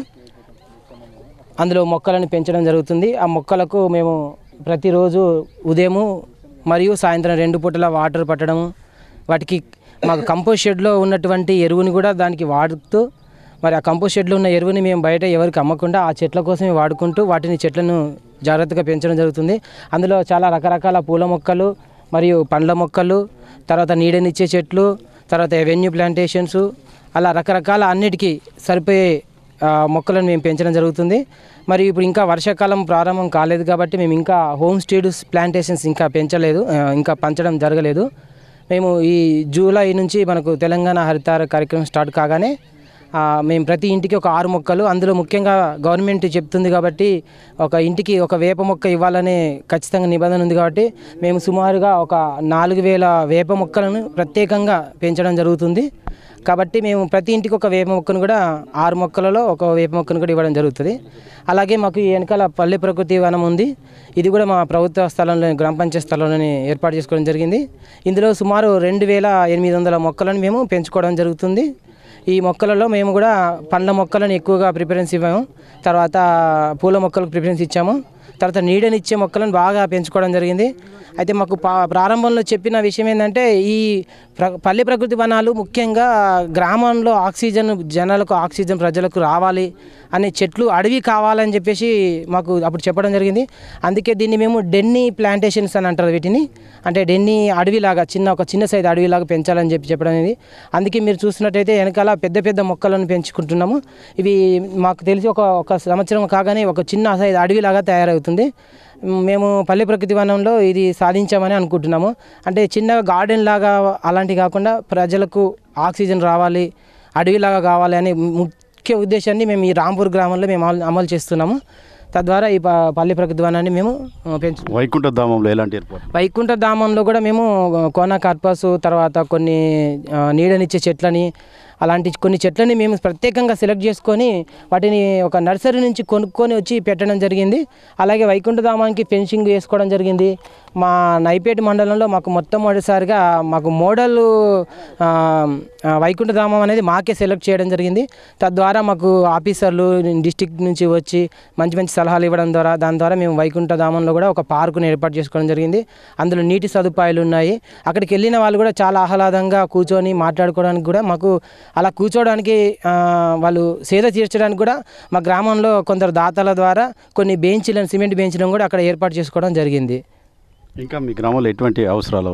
అందులో మొక్కలను పెంచడం జరుగుతుంది ఆ మొక్కలకు మేము ప్రతిరోజు ఉదయము మరియు సాయంత్రం రెండు పూటల వాటర్ పట్టడము వాటికి మాకు కంపోస్ట్ షెడ్లో ఉన్నటువంటి ఎరువుని కూడా దానికి వాడుతూ మరి ఆ కంపోస్ట్ షెడ్లో ఉన్న ఎరువుని మేము బయట ఎవరికి అమ్మకుండా ఆ చెట్ల కోసమే వాడుకుంటూ వాటిని చెట్లను జాగ్రత్తగా పెంచడం జరుగుతుంది అందులో చాలా రకరకాల పూల మొక్కలు మరియు పండ్ల మొక్కలు తర్వాత నీడనిచ్చే చెట్లు తర్వాత ఎవెన్యూ ప్లాంటేషన్స్ అలా రకరకాల అన్నిటికీ సరిపోయే ఆ, మొక్కలను మేము పెంచడం జరుగుతుంది మరి ఇప్పుడు ఇంకా వర్షాకాలం ప్రారంభం కాలేదు కాబట్టి మేము ఇంకా హోమ్ స్టేడ్స్ ప్లాంటేషన్స్ ఇంకా పెంచలేదు ఆ, ఇంకా పెంచడం జరగలేదు మేము ఈ జూలై నుంచి మనకు తెలంగాణ హరితార కార్యక్రమం స్టార్ట్ కాగానే ఆ, మేము ప్రతి ఇంటికి ఒక ఆరు మొక్కలు అందులో ముఖ్యంగా గవర్నమెంట్ చెప్తుంది కాబట్టి ఒక ఇంటికి ఒక వేప మొక్క ఇవ్వాలనే ఖచ్చితంగా నిబంధన ఉంది కాబట్టి మేము సుమారుగా ఒక నాలుగు వేల వేప మొక్కలను ప్రత్యేకంగా పెంచడం జరుగుతుంది కాబట్టి మేము ప్రతి ఇంటికి ఒక వేప మొక్కను కూడా ఆరు మొక్కలలో ఒక వేప మొక్కను కూడా ఇవ్వడం జరుగుతుంది అలాగే మాకు ఈ వెనకాల పల్లె ప్రకృతి వనం ఉంది ఇది కూడా మా ప్రభుత్వ స్థలంలో గ్రామ పంచాయతీ స్థలంలోనే ఏర్పాటు చేసుకోవడం జరిగింది ఇందులో సుమారు రెండు వేల ఎనిమిది వందల మొక్కలను మేము పెంచుకోవడం జరుగుతుంది ఈ మొక్కలలో మేము కూడా పండ్ల మొక్కలను ఎక్కువగా ప్రిఫరెన్స్ ఇవ్వాము తర్వాత పూల మొక్కలకు ప్రిఫరెన్స్ ఇచ్చాము తర్వాత నీడనిచ్చే మొక్కలను బాగా పెంచుకోవడం జరిగింది అయితే మాకు పా- ప్రారంభంలో చెప్పిన విషయం ఏంటంటే ఈ ప్ర పల్లె ప్రకృతి వనాలు ముఖ్యంగా గ్రామంలో ఆక్సిజన్ జనాలకు ఆక్సిజన్ ప్రజలకు రావాలి అనే చెట్లు అడవి కావాలని చెప్పేసి మాకు అప్పుడు చెప్పడం జరిగింది అందుకే దీన్ని మేము డెన్నీ ప్లాంటేషన్స్ అని అంటారు వీటిని అంటే డెన్నీ అడవిలాగా చిన్న ఒక చిన్న సైజు అడవిలాగా పెంచాలని చెప్పి చెప్పడం అనేది అందుకే మీరు చూసినట్టయితే వెనకాల పెద్ద పెద్ద మొక్కలను పెంచుకుంటున్నాము ఇవి మాకు తెలిసి ఒక ఒక సంవత్సరం కాగానే ఒక చిన్న సైజు అడవిలాగా తయారవుతుంది మేము పల్లె ప్రకృతి వనంలో ఇది సాధించామని అనుకుంటున్నాము అంటే చిన్న గార్డెన్ లాగా అలాంటి కాకుండా ప్రజలకు ఆక్సిజన్ రావాలి అడవిలాగా కావాలి అనే ముఖ్య ఉద్దేశాన్ని మేము ఈ రాంపూర్ గ్రామంలో మేము అమలు- అమలు చేస్తున్నాము తద్వారా ఈ ప- పల్లె ప్రకృతి వనాన్ని మేము ఆ, పెంచు వైకుంఠ ధామంలో ఎలాంటి ఏర్పాటు వైకుంఠ ధామంలో కూడా మేము కోన కార్పస్ తర్వాత కొన్ని ఆ, నీడనిచ్చే చెట్లని అలాంటి కొన్ని చెట్లని మేము ప్రత్యేకంగా సెలెక్ట్ చేసుకొని వాటిని ఒక నర్సరీ నుంచి కొనుక్కొని వచ్చి పెట్టడం జరిగింది అలాగే వైకుంఠ ధామానికి ఫెన్సింగ్ వేసుకోవడం జరిగింది మా నైపేట మండలంలో మాకు మొట్టమొదటిసారిగా మాకు మోడల్ ఆ, ఆ, వైకుంఠ ధామం అనేది మాకే సెలెక్ట్ చేయడం జరిగింది తద్వారా మాకు ఆఫీసర్లు డిస్టిక్ నుంచి వచ్చి మంచి మంచి సలహాలు ఇవ్వడం ద్వారా దాని ద్వారా మేము వైకుంఠ ధామంలో కూడా ఒక పార్కును ఏర్పాటు చేసుకోవడం జరిగింది అందులో నీటి సదుపాయాలు ఉన్నాయి అక్కడికి వెళ్ళిన వాళ్ళు కూడా చాలా ఆహ్లాదంగా కూర్చొని మాట్లాడుకోవడానికి కూడా మాకు అలా కూర్చోవడానికి ఆ, వాళ్ళు సేద తీర్చడానికి కూడా మా గ్రామంలో కొందరు దాతల ద్వారా కొన్ని బెంచీలను సిమెంట్ బెంచ్లను కూడా అక్కడ ఏర్పాటు చేసుకోవడం జరిగింది ఇంకా మీ గ్రామంలో ఎటువంటి అవసరాలు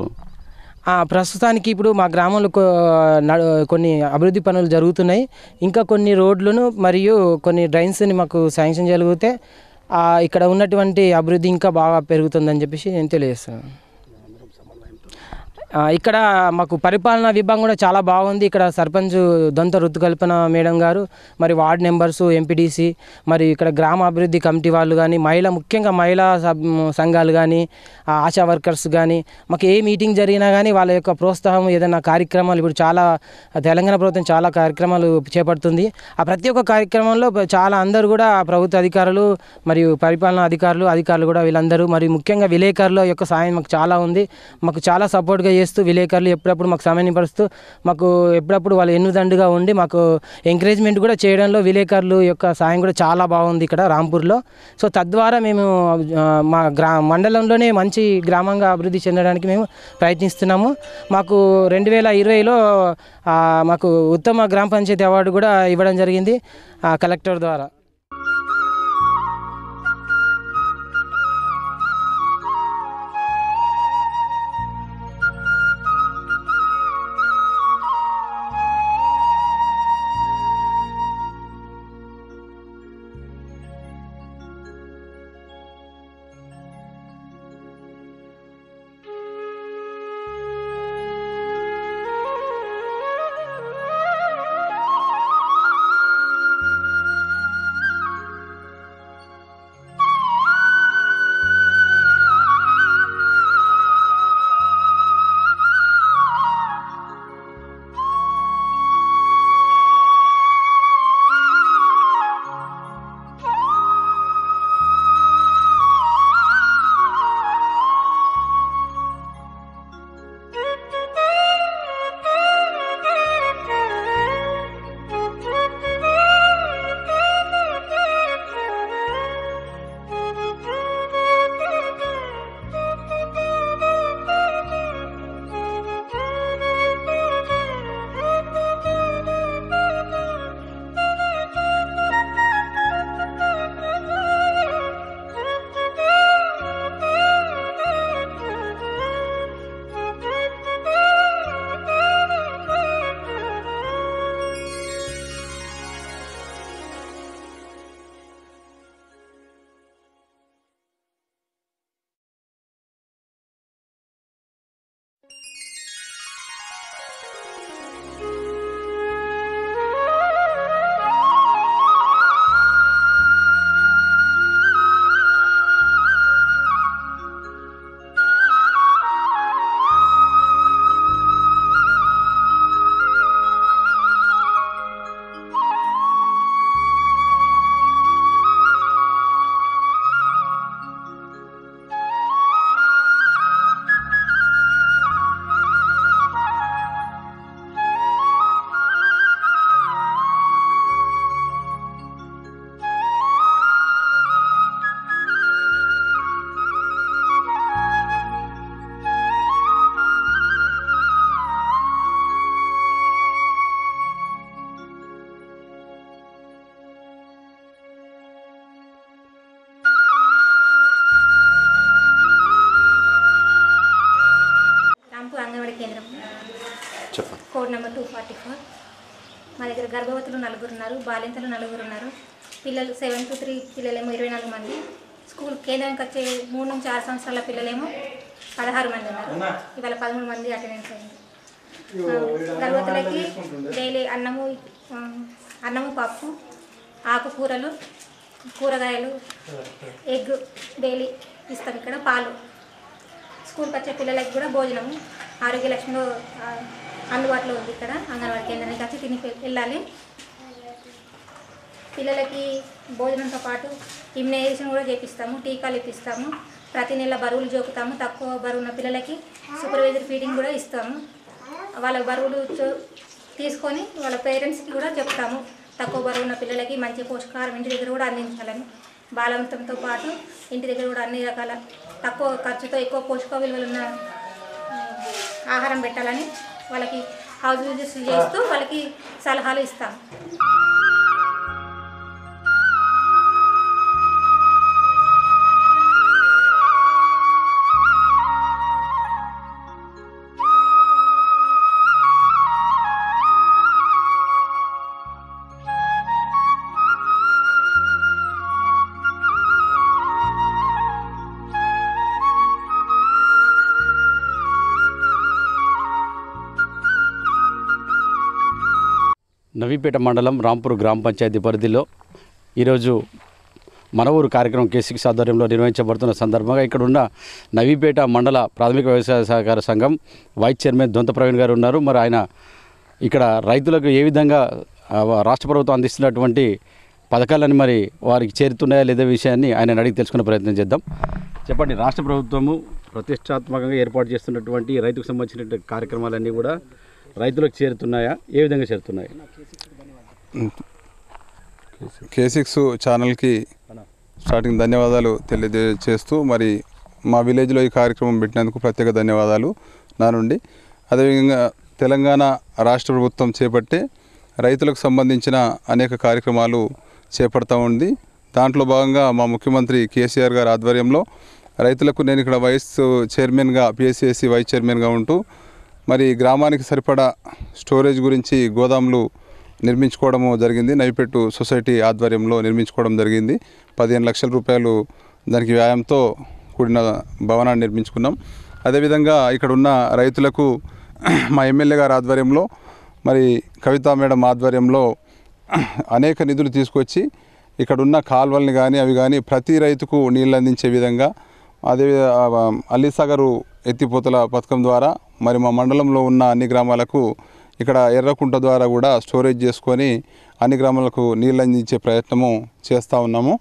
ఆ, ప్రస్తుతానికి ఇప్పుడు మా గ్రామంలో కొ- నడు- కొన్ని అభివృద్ధి పనులు జరుగుతున్నాయి ఇంకా కొన్ని రోడ్లను మరియు కొన్ని డ్రైన్స్ని మాకు శాంక్షన్ జరిగితే ఆ, ఇక్కడ ఉన్నటువంటి అభివృద్ధి ఇంకా బాగా పెరుగుతుందని చెప్పేసి నేను తెలియజేస్తున్నాను ఆ, ఇక్కడ మాకు పరిపాలనా విభాగం కూడా చాలా బాగుంది ఇక్కడ సర్పంచ్ దొంత ఋతుకల్పన మేడం గారు మరి వార్డ్ మెంబర్స్ ఎంపీటీసీ మరి ఇక్కడ గ్రామ అభివృద్ధి కమిటీ వాళ్ళు కానీ మహిళా ముఖ్యంగా మహిళా సబ్ సంఘాలు కానీ ఆ, ఆశా వర్కర్స్ కానీ మాకు ఏ మీటింగ్ జరిగినా కానీ వాళ్ళ యొక్క ప్రోత్సాహం ఏదైనా కార్యక్రమాలు ఇప్పుడు చాలా తెలంగాణ ప్రభుత్వం చాలా కార్యక్రమాలు చేపడుతుంది ఆ ప్రతి ఒక్క కార్యక్రమంలో చాలా అందరూ కూడా ప్రభుత్వ అధికారులు మరియు పరిపాలనా అధికారులు అధికారులు కూడా వీళ్ళందరూ మరియు ముఖ్యంగా విలేకరుల యొక్క సాయం మాకు చాలా ఉంది మాకు చాలా సపోర్ట్గా చేస్తూ విలేకరులు ఎప్పుడప్పుడు మాకు సమన్వయపరుస్తూ మాకు ఎప్పుడప్పుడు వాళ్ళు ఎన్నుదండుగా ఉండి మాకు ఎంకరేజ్మెంట్ కూడా చేయడంలో విలేకరులు యొక్క సాయం కూడా చాలా బాగుంది ఇక్కడ రాంపూర్లో సో తద్వారా మేము ఆ, మా గ్రా మండలంలోనే మంచి గ్రామంగా అభివృద్ధి చెందడానికి మేము ప్రయత్నిస్తున్నాము మాకు రెండు వేల ఇరవైలో మాకు ఉత్తమ గ్రామ పంచాయతీ అవార్డు కూడా ఇవ్వడం జరిగింది ఆ, కలెక్టర్ ద్వారా టూ ఫార్టీ ఫోర్ మా దగ్గర గర్భవతులు నలుగురు ఉన్నారు బాలింతలు నలుగురు ఉన్నారు పిల్లలు సెవెన్ టు త్రీ పిల్లలేమో ఇరవై నాలుగు మంది స్కూల్ కేంద్రానికి వచ్చే మూడు నుంచి ఆరు సంవత్సరాల పిల్లలేమో పదహారు మంది ఉన్నారు ఇవాళ పదమూడు మంది అటెండెన్స్ అయింది ఆ, గర్భవతులకి డైలీ అన్నము ఆ, అన్నము పప్పు ఆకుకూరలు కూరగాయలు ఎగ్ డైలీ ఇస్తాం ఇక్కడ పాలు స్కూల్కి వచ్చే పిల్లలకి కూడా భోజనము ఆరోగ్య లక్ష్మిలో ఆ, అందుబాటులో ఉంది ఇక్కడ అంగన్వాడీ కేంద్రానికి వచ్చి తిని వె- వెళ్ళాలి పిల్లలకి భోజనంతో పాటు ఇమ్యునైజేషన్ కూడా చేపిస్తాము టీకాలు ఇప్పిస్తాము ప్రతి నెల బరువులు జోకుతాము తక్కువ బరువు ఉన్న పిల్లలకి సూపర్వైజర్ ఫీడింగ్ కూడా ఇస్తాము వాళ్ళ బరువులు చో- తీసుకొని వాళ్ళ పేరెంట్స్కి కూడా చెప్తాము తక్కువ బరువు ఉన్న పిల్లలకి మంచి పోషకాహారం ఇంటి దగ్గర కూడా అందించాలని బాలవంతంతో పాటు ఇంటి దగ్గర కూడా అన్ని రకాల తక్కువ ఖర్చుతో ఎక్కువ పోషక విలువలు ఉన్న ఆ, ఆహారం పెట్టాలని వాళ్ళకి హౌస్ విజిట్స్ చేస్తూ వాళ్ళకి సలహాలు ఇస్తాం నవీపేట మండలం రాంపూర్ గ్రామ పంచాయతీ పరిధిలో ఈరోజు మన ఊరు కార్యక్రమం కేసీక్స్ ఆధ్వర్యంలో నిర్వహించబడుతున్న సందర్భంగా ఇక్కడ ఉన్న నవీపేట మండల ప్రాథమిక వ్యవసాయ సహకార సంఘం వైస్ చైర్మన్ దొంత ప్రవీణ్ గారు ఉన్నారు మరి ఆయన ఇక్కడ రైతులకు ఏ విధంగా ఆ, రాష్ట్ర ప్రభుత్వం అందిస్తున్నటువంటి పథకాలని మరి వారికి చేరుతున్నాయా లేదా విషయాన్ని ఆయన అడిగి తెలుసుకునే ప్రయత్నం చేద్దాం చెప్పండి రాష్ట్ర ప్రభుత్వము ప్రతిష్టాత్మకంగా ఏర్పాటు చేస్తున్నటువంటి రైతుకు సంబంధించిన కార్యక్రమాలన్నీ కూడా రైతులకు చేరుతున్నాయా ఏ విధంగా చేరుతున్నాయి కే సిక్స్ ఛానల్కి స్టార్టింగ్ ధన్యవాదాలు తెలియజేస్తూ మరి మా విలేజ్లో ఈ కార్యక్రమం పెట్టినందుకు ప్రత్యేక ధన్యవాదాలు నా నుండి అదేవిధంగా తెలంగాణ రాష్ట్ర ప్రభుత్వం చేపట్టే రైతులకు సంబంధించిన అనేక కార్యక్రమాలు చేపడతా ఉంది దాంట్లో భాగంగా మా ముఖ్యమంత్రి కేసీఆర్ గారి ఆధ్వర్యంలో రైతులకు నేను ఇక్కడ వైస్ చైర్మన్గా పిఎస్సిఎస్సి వైస్ చైర్మన్గా ఉంటూ మరి గ్రామానికి సరిపడా స్టోరేజ్ గురించి గోదాములు నిర్మించుకోవడము జరిగింది నైపెట్టు సొసైటీ ఆధ్వర్యంలో నిర్మించుకోవడం జరిగింది పదిహేను లక్షల రూపాయలు దానికి వ్యాయంతో కూడిన భవనాన్ని నిర్మించుకున్నాం అదేవిధంగా ఇక్కడ ఉన్న రైతులకు మా ఎమ్మెల్యే గారి ఆధ్వర్యంలో మరి కవితా మేడం ఆధ్వర్యంలో అనేక నిధులు తీసుకొచ్చి ఇక్కడ ఉన్న కాల్వల్ని కానీ అవి కానీ ప్రతి రైతుకు నీళ్ళు అందించే విధంగా అదే ఆ, అల్లిసాగరు ఎత్తిపోతల పథకం ద్వారా మరి మా మండలంలో ఉన్న అన్ని గ్రామాలకు ఇక్కడ ఎర్రకుంట ద్వారా కూడా స్టోరేజ్ చేసుకొని అన్ని గ్రామాలకు నీళ్ళు అందించే ప్రయత్నము చేస్తూ ఉన్నాము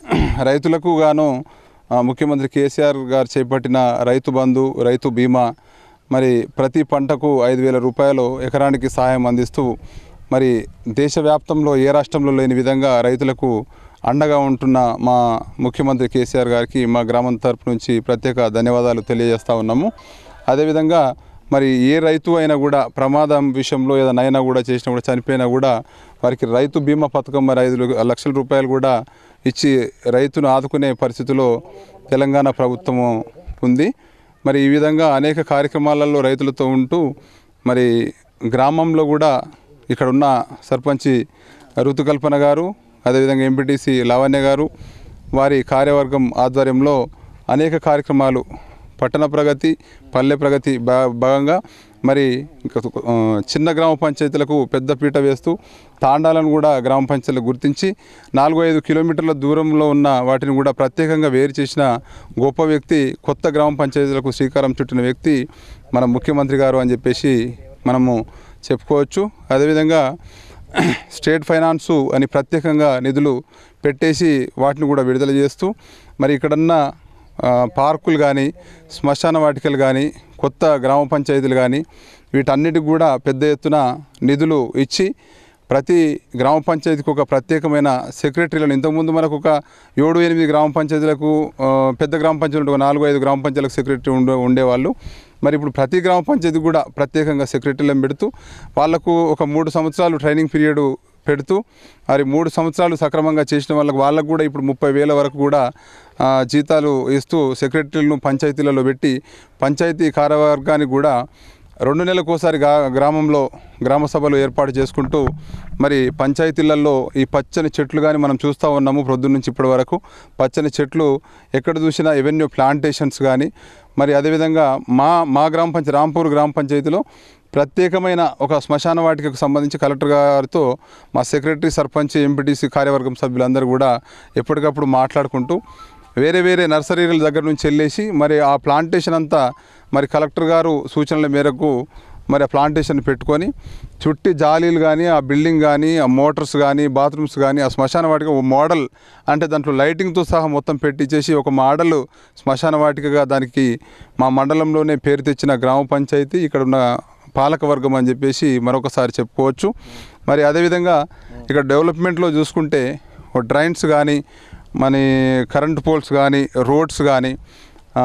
రైతులకు గాను ఆ, ముఖ్యమంత్రి కేసీఆర్ గారు చేపట్టిన రైతు బంధు రైతు బీమా మరి ప్రతి పంటకు ఐదు వేల రూపాయలు ఎకరానికి సహాయం అందిస్తూ మరి దేశవ్యాప్తంలో ఏ రాష్ట్రంలో లేని విధంగా రైతులకు అండగా ఉంటున్న మా ముఖ్యమంత్రి కేసీఆర్ గారికి మా గ్రామం తరపు నుంచి ప్రత్యేక ధన్యవాదాలు తెలియజేస్తూ ఉన్నాము అదేవిధంగా మరి ఏ రైతు అయినా కూడా ప్రమాదం విషయంలో ఏదైనా అయినా కూడా చేసినా కూడా చనిపోయినా కూడా వారికి రైతు బీమా పథకం మరి ఐదు లక్షల రూపాయలు కూడా ఇచ్చి రైతును ఆదుకునే పరిస్థితిలో తెలంగాణ ప్రభుత్వము ఉంది మరి ఈ విధంగా అనేక కార్యక్రమాలలో రైతులతో ఉంటూ మరి గ్రామంలో కూడా ఇక్కడ ఉన్న సర్పంచి ఋతుకల్పన గారు అదేవిధంగా ఎంపీటీసీ లావణ్య గారు వారి కార్యవర్గం ఆధ్వర్యంలో అనేక కార్యక్రమాలు పట్టణ ప్రగతి పల్లె ప్రగతి భా భాగంగా మరి ఇంకా, ఆ, చిన్న గ్రామ పంచాయతీలకు పెద్ద పీట వేస్తూ తాండాలను కూడా గ్రామ పంచాయతీలు గుర్తించి నాలుగు ఐదు కిలోమీటర్ల దూరంలో ఉన్న వాటిని కూడా ప్రత్యేకంగా వేరు చేసిన గొప్ప వ్యక్తి కొత్త గ్రామ పంచాయతీలకు శ్రీకారం చుట్టిన వ్యక్తి మన ముఖ్యమంత్రి గారు అని చెప్పేసి మనము చెప్పుకోవచ్చు అదేవిధంగా స్టేట్ ఫైనాన్సు అని ప్రత్యేకంగా నిధులు పెట్టేసి వాటిని కూడా విడుదల చేస్తూ మరి ఇక్కడన్న ఆ, పార్కులు కానీ శ్మశాన వాటికలు కానీ కొత్త గ్రామ పంచాయతీలు కానీ వీటన్నిటికి కూడా పెద్ద ఎత్తున నిధులు ఇచ్చి ప్రతి గ్రామ పంచాయతీకి ఒక ప్రత్యేకమైన సెక్రటరీలను ఇంతకుముందు మనకు ఒక ఏడు ఎనిమిది గ్రామ పంచాయతీలకు ఆ, పెద్ద గ్రామ పంచాయతీలు ఒక నాలుగు ఐదు గ్రామ పంచాయతీలకు సెక్రటరీ ఉండే ఉండేవాళ్ళు మరి ఇప్పుడు ప్రతి గ్రామ పంచాయతీ కూడా ప్రత్యేకంగా సెక్రటరీలను పెడుతూ వాళ్లకు ఒక మూడు సంవత్సరాలు ట్రైనింగ్ పీరియడ్ పెడుతూ మరి మూడు సంవత్సరాలు సక్రమంగా చేసిన వాళ్ళకు వాళ్ళకు కూడా ఇప్పుడు ముప్పై వేల వరకు కూడా ఆ, జీతాలు ఇస్తూ సెక్రటరీలను పంచాయతీలలో పెట్టి పంచాయతీ కార్యవర్గానికి కూడా రెండు నెలలకోసారి గా గ్రామంలో గ్రామ సభలు ఏర్పాటు చేసుకుంటూ మరి పంచాయతీలలో ఈ పచ్చని చెట్లు కానీ మనం చూస్తూ ఉన్నాము ప్రొద్దున నుంచి ఇప్పటి వరకు పచ్చని చెట్లు ఎక్కడ చూసినా ఎవెన్యూ ప్లాంటేషన్స్ కానీ మరి అదేవిధంగా మా మా గ్రామ పంచాయతీ రాంపూర్ గ్రామ పంచాయతీలో ప్రత్యేకమైన ఒక శ్మశాన వాటికకు సంబంధించి కలెక్టర్ గారితో మా సెక్రటరీ సర్పంచ్ ఎంపీటీసీ కార్యవర్గం సభ్యులందరూ కూడా ఎప్పటికప్పుడు మాట్లాడుకుంటూ వేరే వేరే నర్సరీల దగ్గర నుంచి వెళ్ళేసి మరి ఆ ప్లాంటేషన్ అంతా మరి కలెక్టర్ గారు సూచనల మేరకు మరి ఆ ప్లాంటేషన్ పెట్టుకొని చుట్టి జాలీలు కానీ ఆ బిల్డింగ్ కానీ ఆ మోటార్స్ కానీ బాత్రూమ్స్ కానీ ఆ శ్మశాన వాటిక ఒక మోడల్ అంటే దాంట్లో లైటింగ్తో సహా మొత్తం పెట్టించేసి ఒక మోడల్ శ్మశాన వాటికగా దానికి మా మండలంలోనే పేరు తెచ్చిన గ్రామ పంచాయతీ ఇక్కడ ఉన్న పాలకవర్గం అని చెప్పేసి మరొకసారి చెప్పుకోవచ్చు మరి అదేవిధంగా ఇక్కడ డెవలప్మెంట్లో చూసుకుంటే ఓ డ్రైన్స్ కానీ మన కరెంట్ పోల్స్ కానీ రోడ్స్ కానీ ఆ,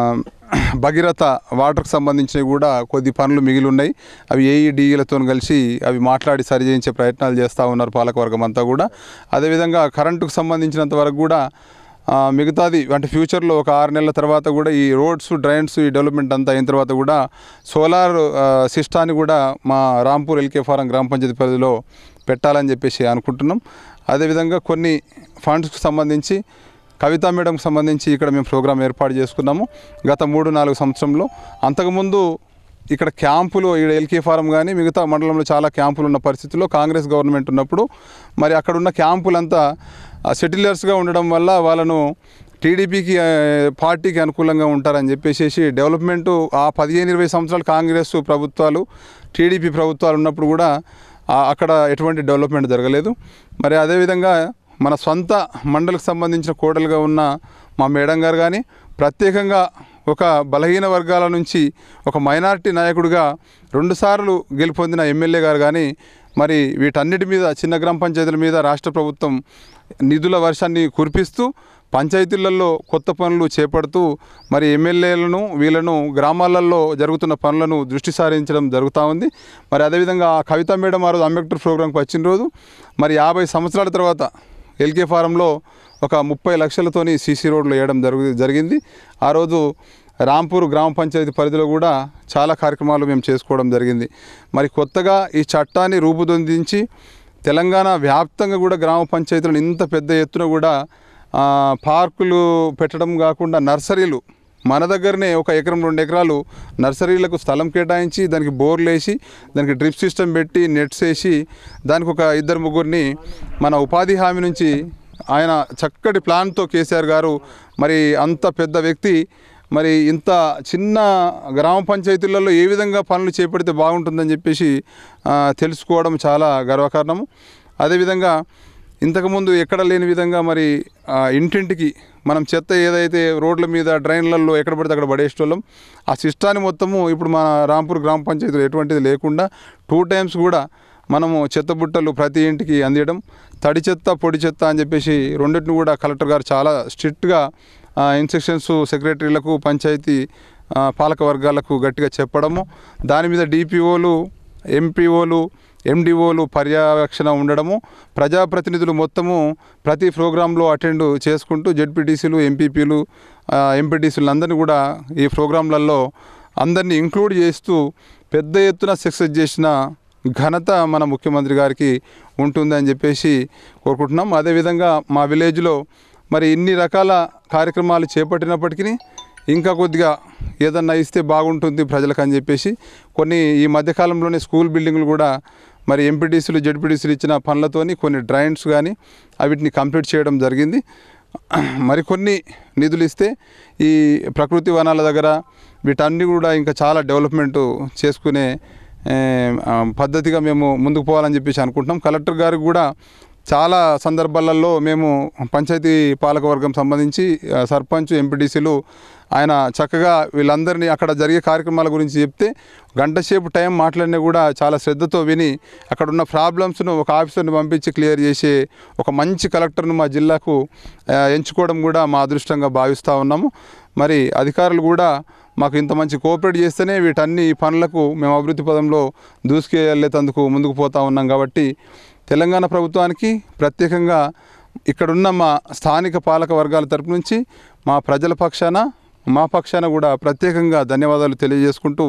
భగీరథ వాటర్కి సంబంధించినవి కూడా కొద్ది పనులు మిగిలి ఉన్నాయి అవి ఏఈడిఈలతో కలిసి అవి మాట్లాడి సరి చేయించే ప్రయత్నాలు చేస్తూ ఉన్నారు పాలకవర్గం అంతా కూడా అదేవిధంగా కరెంటుకు సంబంధించినంత వరకు కూడా ఆ, మిగతాది అంటే ఫ్యూచర్లో ఒక ఆరు నెలల తర్వాత కూడా ఈ రోడ్స్ డ్రైన్స్ ఈ డెవలప్మెంట్ అంతా అయిన తర్వాత కూడా సోలార్ సిస్టాన్ని కూడా మా రాంపూర్ ఎల్కే ఫారం గ్రామ పంచాయతీ పరిధిలో పెట్టాలని చెప్పేసి అనుకుంటున్నాం అదేవిధంగా కొన్ని ఫండ్స్కి సంబంధించి కవితా మేడంకి సంబంధించి ఇక్కడ మేము ప్రోగ్రాం ఏర్పాటు చేసుకున్నాము గత మూడు నాలుగు సంవత్సరంలో అంతకుముందు ఇక్కడ క్యాంపులు ఇక్కడ ఎల్కే ఫారం కానీ మిగతా మండలంలో చాలా క్యాంపులు ఉన్న పరిస్థితుల్లో కాంగ్రెస్ గవర్నమెంట్ ఉన్నప్పుడు మరి అక్కడ ఉన్న క్యాంపులంతా సెటిలర్స్గా ఉండడం వల్ల వాళ్ళను టీడీపీకి ఆ, పార్టీకి అనుకూలంగా ఉంటారని చెప్పేసి డెవలప్మెంట్ ఆ పదిహేను ఇరవై సంవత్సరాలు కాంగ్రెస్ ప్రభుత్వాలు టీడీపీ ప్రభుత్వాలు ఉన్నప్పుడు కూడా ఆ, అక్కడ ఎటువంటి డెవలప్మెంట్ జరగలేదు మరి అదేవిధంగా మన సొంత మండలికి సంబంధించిన కోడలుగా ఉన్న మా మేడం గారు కానీ ప్రత్యేకంగా ఒక బలహీన వర్గాల నుంచి ఒక మైనారిటీ నాయకుడిగా రెండుసార్లు గెలుపొందిన ఎమ్మెల్యే గారు కానీ మరి వీటన్నిటి మీద చిన్న గ్రామ పంచాయతీల మీద రాష్ట్ర ప్రభుత్వం నిధుల వర్షాన్ని కురిపిస్తూ పంచాయతీలలో కొత్త పనులు చేపడుతూ మరి ఎమ్మెల్యేలను వీళ్ళను గ్రామాలలో జరుగుతున్న పనులను దృష్టి సారించడం జరుగుతూ ఉంది మరి అదేవిధంగా ఆ కవిత మేడం ఆ రోజు అంబేద్కర్ ప్రోగ్రాంకి వచ్చిన రోజు మరి యాభై సంవత్సరాల తర్వాత ఎల్కే ఫారంలో ఒక ముప్పై లక్షలతోని సీసీ రోడ్లు వేయడం జరుగు జరిగింది ఆ రోజు రాంపూర్ గ్రామ పంచాయతీ పరిధిలో కూడా చాలా కార్యక్రమాలు మేము చేసుకోవడం జరిగింది మరి కొత్తగా ఈ చట్టాన్ని రూపుదిద్దించి తెలంగాణ వ్యాప్తంగా కూడా గ్రామ పంచాయతీలను ఇంత పెద్ద ఎత్తున కూడా ఆ, పార్కులు పెట్టడం కాకుండా నర్సరీలు మన దగ్గరనే ఒక ఎకరం రెండు ఎకరాలు నర్సరీలకు స్థలం కేటాయించి దానికి బోర్లు వేసి దానికి డ్రిప్ సిస్టమ్ పెట్టి నెట్స్ వేసి దానికి ఒక ఇద్దరు ముగ్గురిని మన ఉపాధి హామీ నుంచి ఆయన చక్కటి ప్లాన్తో కేసీఆర్ గారు మరి అంత పెద్ద వ్యక్తి మరి ఇంత చిన్న గ్రామ పంచాయతీలలో ఏ విధంగా పనులు చేపడితే బాగుంటుందని చెప్పేసి ఆ, తెలుసుకోవడం చాలా గర్వకారణము అదేవిధంగా ఇంతకుముందు ఎక్కడ లేని విధంగా మరి ఆ, ఇంటింటికి మనం చెత్త ఏదైతే రోడ్ల మీద డ్రైన్లలో ఎక్కడ పడితే అక్కడ పడేసేటోళ్ళం ఆ సిస్టాన్ని మొత్తము ఇప్పుడు మన రాంపూర్ గ్రామ పంచాయతీలో ఎటువంటిది లేకుండా టూ టైమ్స్ కూడా మనము చెత్త బుట్టలు ప్రతి ఇంటికి అందియడం తడి చెత్త పొడి చెత్త అని చెప్పేసి రెండింటిని కూడా కలెక్టర్ గారు చాలా స్ట్రిక్ట్గా ఇన్స్ట్రక్షన్స్ సెక్రటరీలకు పంచాయతీ ఆ, పాలక వర్గాలకు గట్టిగా చెప్పడము దాని మీద డిపిఓలు ఎంపీఓలు ఎండిఓలు పర్యవేక్షణ ఉండడము ప్రజాప్రతినిధులు మొత్తము ప్రతి ప్రోగ్రాంలో అటెండ్ చేసుకుంటూ జెడ్పీటీసీలు ఎంపీపీలు ఎంపీటీసీలు అందరినీ కూడా ఈ ప్రోగ్రాంలలో అందరినీ ఇంక్లూడ్ చేస్తూ పెద్ద ఎత్తున సక్సెస్ చేసిన ఘనత మన ముఖ్యమంత్రి గారికి ఉంటుందని చెప్పేసి కోరుకుంటున్నాం అదేవిధంగా మా విలేజ్లో మరి ఇన్ని రకాల కార్యక్రమాలు చేపట్టినప్పటికీ ఇంకా కొద్దిగా ఏదన్నా ఇస్తే బాగుంటుంది ప్రజలకు అని చెప్పేసి కొన్ని ఈ మధ్యకాలంలోనే స్కూల్ బిల్డింగ్లు కూడా మరి ఎంపీటీసీలు జడ్పీటీసీలు ఇచ్చిన పనులతోని కొన్ని డ్రైన్స్ కానీ వీటిని కంప్లీట్ చేయడం జరిగింది మరికొన్ని నిధులు ఇస్తే ఈ ప్రకృతి వనాల దగ్గర వీటన్ని కూడా ఇంకా చాలా డెవలప్మెంట్ చేసుకునే ఏ, ఆ, పద్ధతిగా మేము ముందుకు పోవాలని చెప్పేసి అనుకుంటున్నాం కలెక్టర్ గారికి కూడా చాలా సందర్భాలలో మేము పంచాయతీ పాలకవర్గం సంబంధించి ఆ, సర్పంచ్ ఎంపీటీసీలు ఆయన చక్కగా వీళ్ళందరినీ అక్కడ జరిగే కార్యక్రమాల గురించి చెప్తే గంట సేపు టైం మాట్లాడినా కూడా చాలా శ్రద్ధతో విని అక్కడ ఉన్న ప్రాబ్లమ్స్ను ఒక ఆఫీసర్ని పంపించి క్లియర్ చేసే ఒక మంచి కలెక్టర్ను మా జిల్లాకు ఆ, ఎంచుకోవడం కూడా మా అదృష్టంగా భావిస్తూ ఉన్నాము మరి అధికారులు కూడా మాకు ఇంత మంచి కోఆపరేట్ చేస్తేనే వీటన్ని పనులకు మేము అభివృద్ధి పదంలో దూసుకెళ్ళేటందుకు ముందుకు పోతా ఉన్నాం కాబట్టి తెలంగాణ ప్రభుత్వానికి ప్రత్యేకంగా ఇక్కడున్న మా స్థానిక పాలక వర్గాల తరపు నుంచి మా ప్రజల పక్షాన మా పక్షాన కూడా ప్రత్యేకంగా ధన్యవాదాలు తెలియజేసుకుంటూ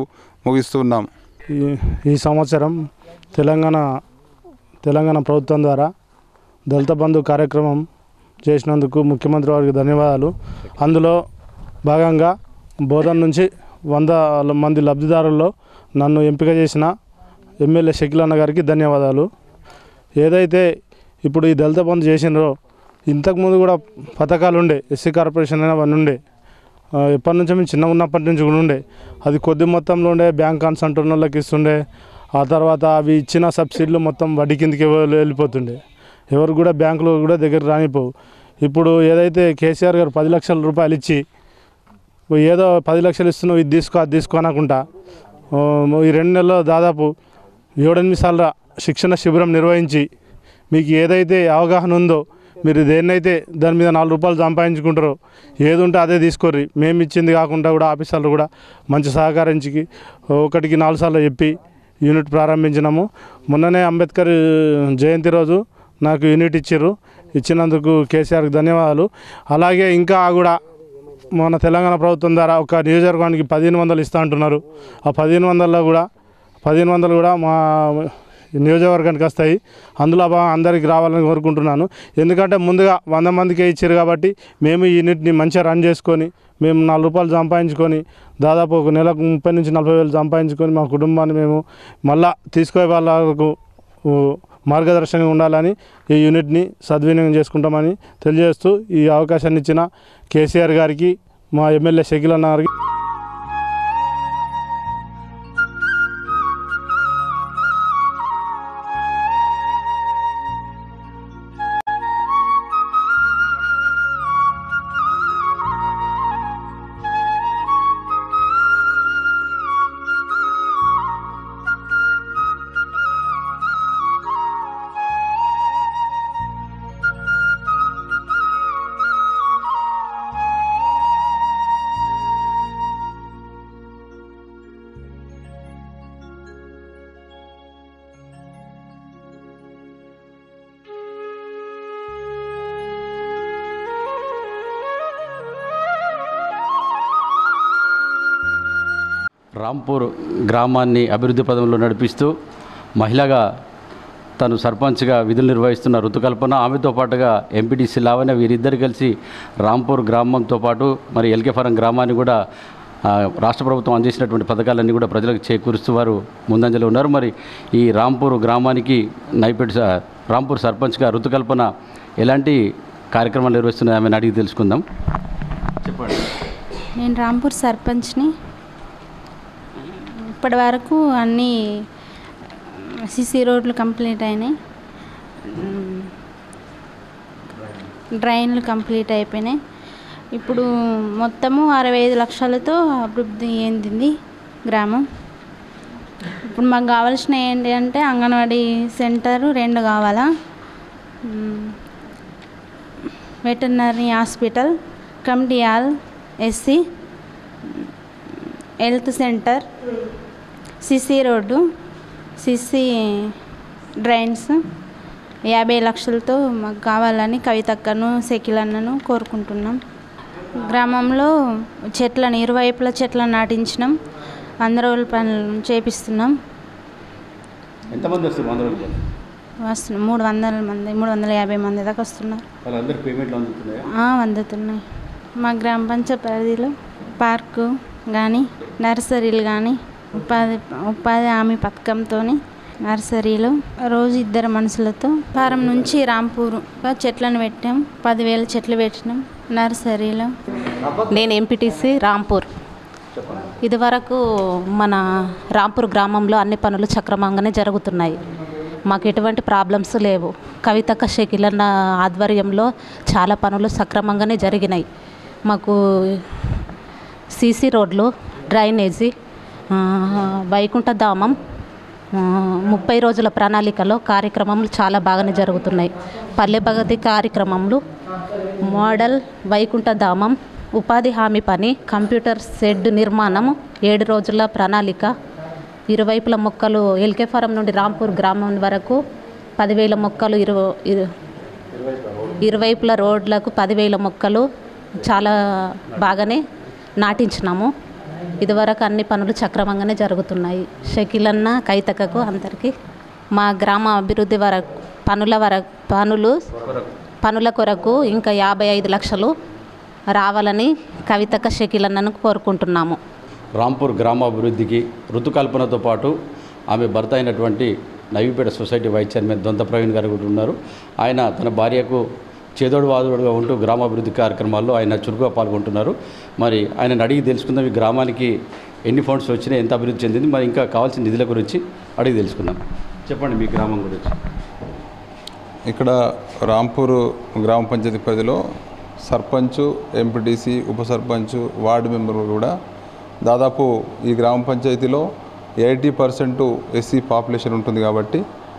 ముగిస్తున్నాం ఈ ఈ సంవత్సరం తెలంగాణ తెలంగాణ ప్రభుత్వం ద్వారా దళిత బంధు కార్యక్రమం చేసినందుకు ముఖ్యమంత్రి వారికి ధన్యవాదాలు అందులో భాగంగా బోధన్ నుంచి వంద మంది లబ్ధిదారుల్లో నన్ను ఎంపిక చేసిన ఎమ్మెల్యే షకీల్ అన్న గారికి ధన్యవాదాలు ఏదైతే ఇప్పుడు ఈ దళిత బంధు చేసినారో ఇంతకుముందు కూడా పథకాలు ఉండే ఎస్సీ కార్పొరేషన్ అయినా అవన్నీ ఉండే ఆ, ఎప్పటి నుంచో మేము చిన్నగా ఉన్నప్పటి నుంచి కూడా ఉండే అది కొద్ది మొత్తంలో ఉండే బ్యాంక్ కాన్స్ అంటున్న వాళ్ళకి ఇస్తుండే ఆ తర్వాత అవి ఇచ్చిన సబ్సిడీలు మొత్తం వడ్డీ కిందకి వెళ్ళి- వెళ్ళిపోతుండే ఎవరు కూడా బ్యాంకులో కూడా దగ్గర రానిపోవు ఇప్పుడు ఏదైతే కేసీఆర్ గారు పది లక్షల రూపాయలు ఇచ్చి ఓ ఏదో పది లక్షలు ఇస్తున్నావు ఇది తీసుకో అది తీసుకో అనకుండా ఓ, ఈ రెండు నెలల్లో దాదాపు ఏడెనిమిది సార్లు శిక్షణ శిబిరం నిర్వహించి మీకు ఏదైతే అవగాహన ఉందో మీరు దేన్నైతే దాని మీద నాలుగు రూపాయలు సంపాదించుకుంటారో ఏది ఉంటే అదే తీసుకోర్రి మేము ఇచ్చింది కాకుండా కూడా ఆఫీసర్లు కూడా మంచి సహకరించి ఒకటికి నాలుగు సార్లు చెప్పి యూనిట్ ప్రారంభించినాము మొన్ననే అంబేద్కర్ జయంతి రోజు నాకు యూనిట్ ఇచ్చారు ఇచ్చినందుకు కేసీఆర్కి ధన్యవాదాలు అలాగే ఇంకా కూడా మన తెలంగాణ ప్రభుత్వం ద్వారా ఒక నియోజకవర్గానికి పదిహేను వందలు ఇస్తా అంటున్నారు ఆ పదిహేను వందల్లో కూడా పదిహేను వందలు కూడా మా నియోజకవర్గానికి వస్తాయి అందులో బా అందరికి రావాలని కోరుకుంటున్నాను ఎందుకంటే ముందుగా వంద మందికే ఇచ్చారు కాబట్టి మేము ఈ యూనిట్ని మంచిగా రన్ చేసుకొని మేము నాలుగు రూపాయలు సంపాదించుకొని దాదాపు ఒక నెలకు ముప్పై నుంచి నలభై వేలు సంపాదించుకొని మా కుటుంబాన్ని మేము మళ్ళా తీసుకునే వాళ్ళకు ఊ, మార్గదర్శకంగా ఉండాలని ఈ యూనిట్ని సద్వినియోగం చేసుకుంటామని తెలియజేస్తూ ఈ అవకాశాన్ని ఇచ్చిన కేసీఆర్ గారికి మా ఎమ్మెల్యే షకీల్ అన్న గారికి రాంపూర్ గ్రామాన్ని అభివృద్ధి పదంలో నడిపిస్తూ మహిళగా తను సర్పంచ్గా విధులు నిర్వహిస్తున్న ఋతుకల్పన ఆమెతో పాటుగా ఎంపీటీసీ లావణ్య వీరిద్దరు కలిసి రాంపూర్ గ్రామంతో పాటు మరి ఎల్కేఫరం గ్రామాన్ని కూడా ఆ, రాష్ట్ర ప్రభుత్వం అందించినటువంటి పథకాలన్నీ కూడా ప్రజలకు చేకూరుస్తూ వారు ముందంజలో ఉన్నారు మరి ఈ రాంపూర్ గ్రామానికి నైపేట్ స- రాంపూర్ సర్పంచ్గా ఋతుకల్పన ఎలాంటి కార్యక్రమాలు నిర్వహిస్తున్నాయి ఆమెను అడిగి తెలుసుకుందాం చెప్పండి నేను రాంపూర్ సర్పంచ్ని ఇప్పటి వరకు అన్నీ సిసి రోడ్లు కంప్లీట్ అయినాయి మ్, డ్రైన్లు కంప్లీట్ అయిపోయినాయి ఇప్పుడు మొత్తము అరవై ఐదు లక్షలతో అభివృద్ధి చెందింది గ్రామం ఇప్పుడు మాకు కావాల్సిన ఏంటి అంటే అంగన్వాడీ సెంటర్ రెండు కావాలా మ్, veterinary hospital committee hall SC health centre CC road CC drains యాభై లక్షలతో మాకు కావాలని కవితక్కను సెకిలన్నను కోరుకుంటున్నాం గ్రామంలో చెట్లను ఇరువైపుల చెట్లను నాటించినాం వంద రోజుల పనులు చేపిస్తున్నాం ఎంతమంది వస్తారు వంద రోజులు వస్తున్నాం మూడు వందల మంది మూడు వందల యాభై మంది దాకా వస్తున్నారు వాళ్ళందరూ పేమెంట్లు అందుతున్నాయా ఆ, అందుతున్నాయి మా గ్రామ పంచాయతీ పరిధిలో పార్కు కానీ నర్సరీలు కానీ ఉపాధి ఉపాధి హామీ పథకంతో నర్సరీలో రోజు ఇద్దరు మనుషులతో ఫారం నుంచి రాంపూర్ చెట్లను పెట్టాం పదివేల చెట్లు పెట్టినాం నర్సరీలో నేను ఎంపీటీసీ రాంపూర్ ఇదివరకు మన రాంపూర్ గ్రామంలో అన్ని పనులు సక్రమంగానే జరుగుతున్నాయి మాకు ఎటువంటి ప్రాబ్లమ్స్ లేవు కవితక్క షకిలన్న ఆధ్వర్యంలో చాలా పనులు సక్రమంగానే జరిగినాయి మాకు సీసీ రోడ్లు డ్రైనేజీ ఆ, వైకుంఠధామం ఆ, ముప్పై రోజుల ప్రణాళికలో కార్యక్రమాలు చాలా బాగానే జరుగుతున్నాయి పల్లె ప్రగతి కార్యక్రమంలో మోడల్ వైకుంఠధామం ఉపాధి హామీ పని కంప్యూటర్ షెడ్ నిర్మాణం ఏడు రోజుల ప్రణాళిక ఇరువైపుల మొక్కలు ఎల్కే ఫారం నుండి రాంపూర్ గ్రామం వరకు పదివేల మొక్కలు ఇరు ఇరు ఇరువైపుల రోడ్లకు పదివేల మొక్కలు చాలా బాగానే నాటించినాము ఇదివరకు అన్ని పనులు సక్రమంగానే జరుగుతున్నాయి షకీలన్న కైతకకు అందరికీ మా గ్రామ అభివృద్ధి వరకు పనుల వరకు పనులు పనుల కొరకు ఇంకా యాభై ఐదు లక్షలు రావాలని కవితక షకీలన్నను కోరుకుంటున్నాము రాంపూర్ గ్రామాభివృద్ధికి ఋతుకల్పనతో పాటు ఆమె భర్త అయినటువంటి Navipet society vice chairman Donta Praveen garu కూడా ఉన్నారు ఆయన తన భార్యకు చేదోడు వాదోడుగా ఉంటూ గ్రామాభివృద్ధి కార్యక్రమాల్లో ఆయన చురుకుగా పాల్గొంటున్నారు మరి ఆయన అడిగి తెలుసుకుందాం ఈ గ్రామానికి ఎన్ని ఫండ్స్ వచ్చినాయి ఎంత అభివృద్ధి చెందింది మరి ఇంకా కావాల్సిన నిధుల గురించి అడిగి తెలుసుకుందాం చెప్పండి మీ గ్రామం గురించి ఇక్కడ రాంపూర్ గ్రామ పంచాయతీ పరిధిలో సర్పంచ్ ఎంపీటీసీ ఉప సర్పంచ్ వార్డు మెంబర్లు కూడా దాదాపు ఈ గ్రామ పంచాయతీలో ఎయిటీ పర్సెంట్ ఎస్సీ పాపులేషన్ ఉంటుంది కాబట్టి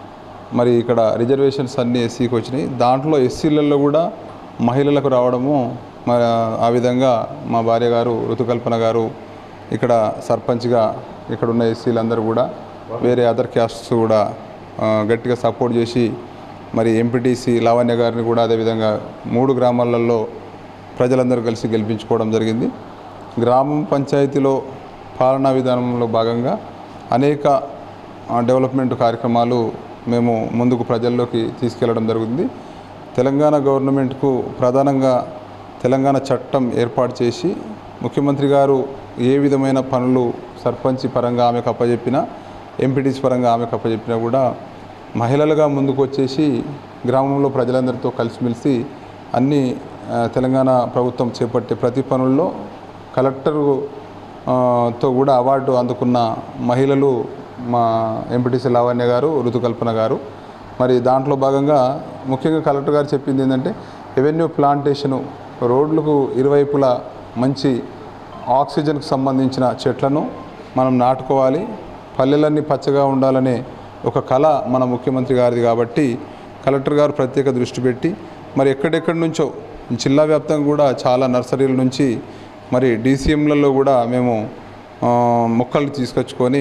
మరి ఇక్కడ రిజర్వేషన్స్ అన్నీ ఎస్సీకి వచ్చినాయి దాంట్లో ఎస్సీలలో కూడా మహిళలకు రావడము మరి ఆ విధంగా మా భార్య గారు ఋతుకల్పన గారు ఇక్కడ సర్పంచ్గా ఇక్కడ ఉన్న ఎస్సీలందరూ కూడా వేరే అదర్ క్యాస్ట్స్ కూడా ఆ, గట్టిగా సపోర్ట్ చేసి మరి ఎంపీటీసీ లావణ్య గారిని కూడా అదేవిధంగా మూడు గ్రామాలలో ప్రజలందరూ కలిసి గెలిపించుకోవడం జరిగింది గ్రామం పంచాయతీలో పాలనా విధానంలో భాగంగా అనేక ఆ, డెవలప్మెంట్ కార్యక్రమాలు మేము ముందుకు ప్రజల్లోకి తీసుకెళ్లడం జరుగుతుంది తెలంగాణ గవర్నమెంట్కు ప్రధానంగా తెలంగాణ చట్టం ఏర్పాటు చేసి ముఖ్యమంత్రి గారు ఏ విధమైన పనులు సర్పంచ్ పరంగా ఆమెకు అప్పచెప్పినా ఎంపీటీసీ పరంగా ఆమెకు అప్పచెప్పినా కూడా మహిళలుగా ముందుకు వచ్చేసి గ్రామంలో ప్రజలందరితో కలిసిమెలిసి అన్ని ఆ, తెలంగాణ ప్రభుత్వం చేపట్టే ప్రతి పనుల్లో కలెక్టరు ఆ, తో కూడా అవార్డు అందుకున్న మహిళలు మా ఎంపీటీసీ లావణ్య గారు ఋతుకల్పన గారు మరి దాంట్లో భాగంగా ముఖ్యంగా కలెక్టర్ గారు చెప్పింది ఏంటంటే రెవెన్యూ ప్లాంటేషను రోడ్లకు ఇరువైపులా మంచి ఆక్సిజన్కు సంబంధించిన చెట్లను మనం నాటుకోవాలి పల్లెలన్నీ పచ్చగా ఉండాలనే ఒక కళ మన ముఖ్యమంత్రి గారిది కాబట్టి కలెక్టర్ గారు ప్రత్యేక దృష్టి పెట్టి మరి ఎక్కడెక్కడి నుంచో జిల్లా వ్యాప్తంగా కూడా చాలా నర్సరీల నుంచి మరి డీసీఎంలలో కూడా మేము ఆ, మొక్కలు తీసుకొచ్చుకొని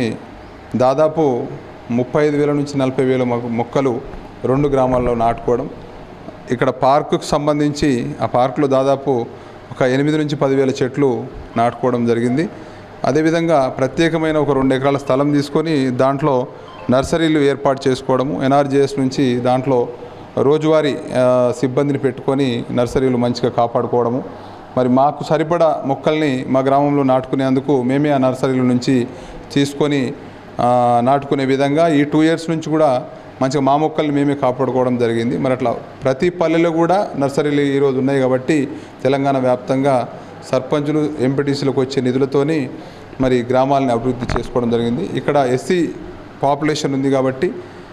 దాదాపు ముప్పై ఐదు వేల నుంచి నలభై వేల మొ- మొక్కలు రెండు గ్రామాల్లో నాటుకోవడం ఇక్కడ పార్కుకు సంబంధించి ఆ పార్కులో దాదాపు ఒక ఎనిమిది నుంచి పదివేల చెట్లు నాటుకోవడం జరిగింది అదేవిధంగా ప్రత్యేకమైన ఒక రెండు ఎకరాల స్థలం తీసుకొని దాంట్లో నర్సరీలు ఏర్పాటు చేసుకోవడము ఎన్ఆర్జీఎస్ నుంచి దాంట్లో రోజువారీ ఆ, సిబ్బందిని పెట్టుకొని నర్సరీలు మంచిగా కాపాడుకోవడము మరి మాకు సరిపడా మొక్కల్ని మా గ్రామంలో నాటుకునేందుకు మేమే ఆ నర్సరీల నుంచి తీసుకొని ఆ, నాటుకునే విధంగా ఈ టూ ఇయర్స్ నుంచి కూడా మంచిగా మా మొక్కల్ని మేమే కాపాడుకోవడం జరిగింది మరి అట్లా ప్రతి పల్లెలో కూడా నర్సరీలు ఈరోజు ఉన్నాయి కాబట్టి తెలంగాణ వ్యాప్తంగా సర్పంచులు ఎంపీటీసీలకు వచ్చే నిధులతోని మరి గ్రామాలని అభివృద్ధి చేసుకోవడం జరిగింది ఇక్కడ ఎస్సీ పాపులేషన్ ఉంది కాబట్టి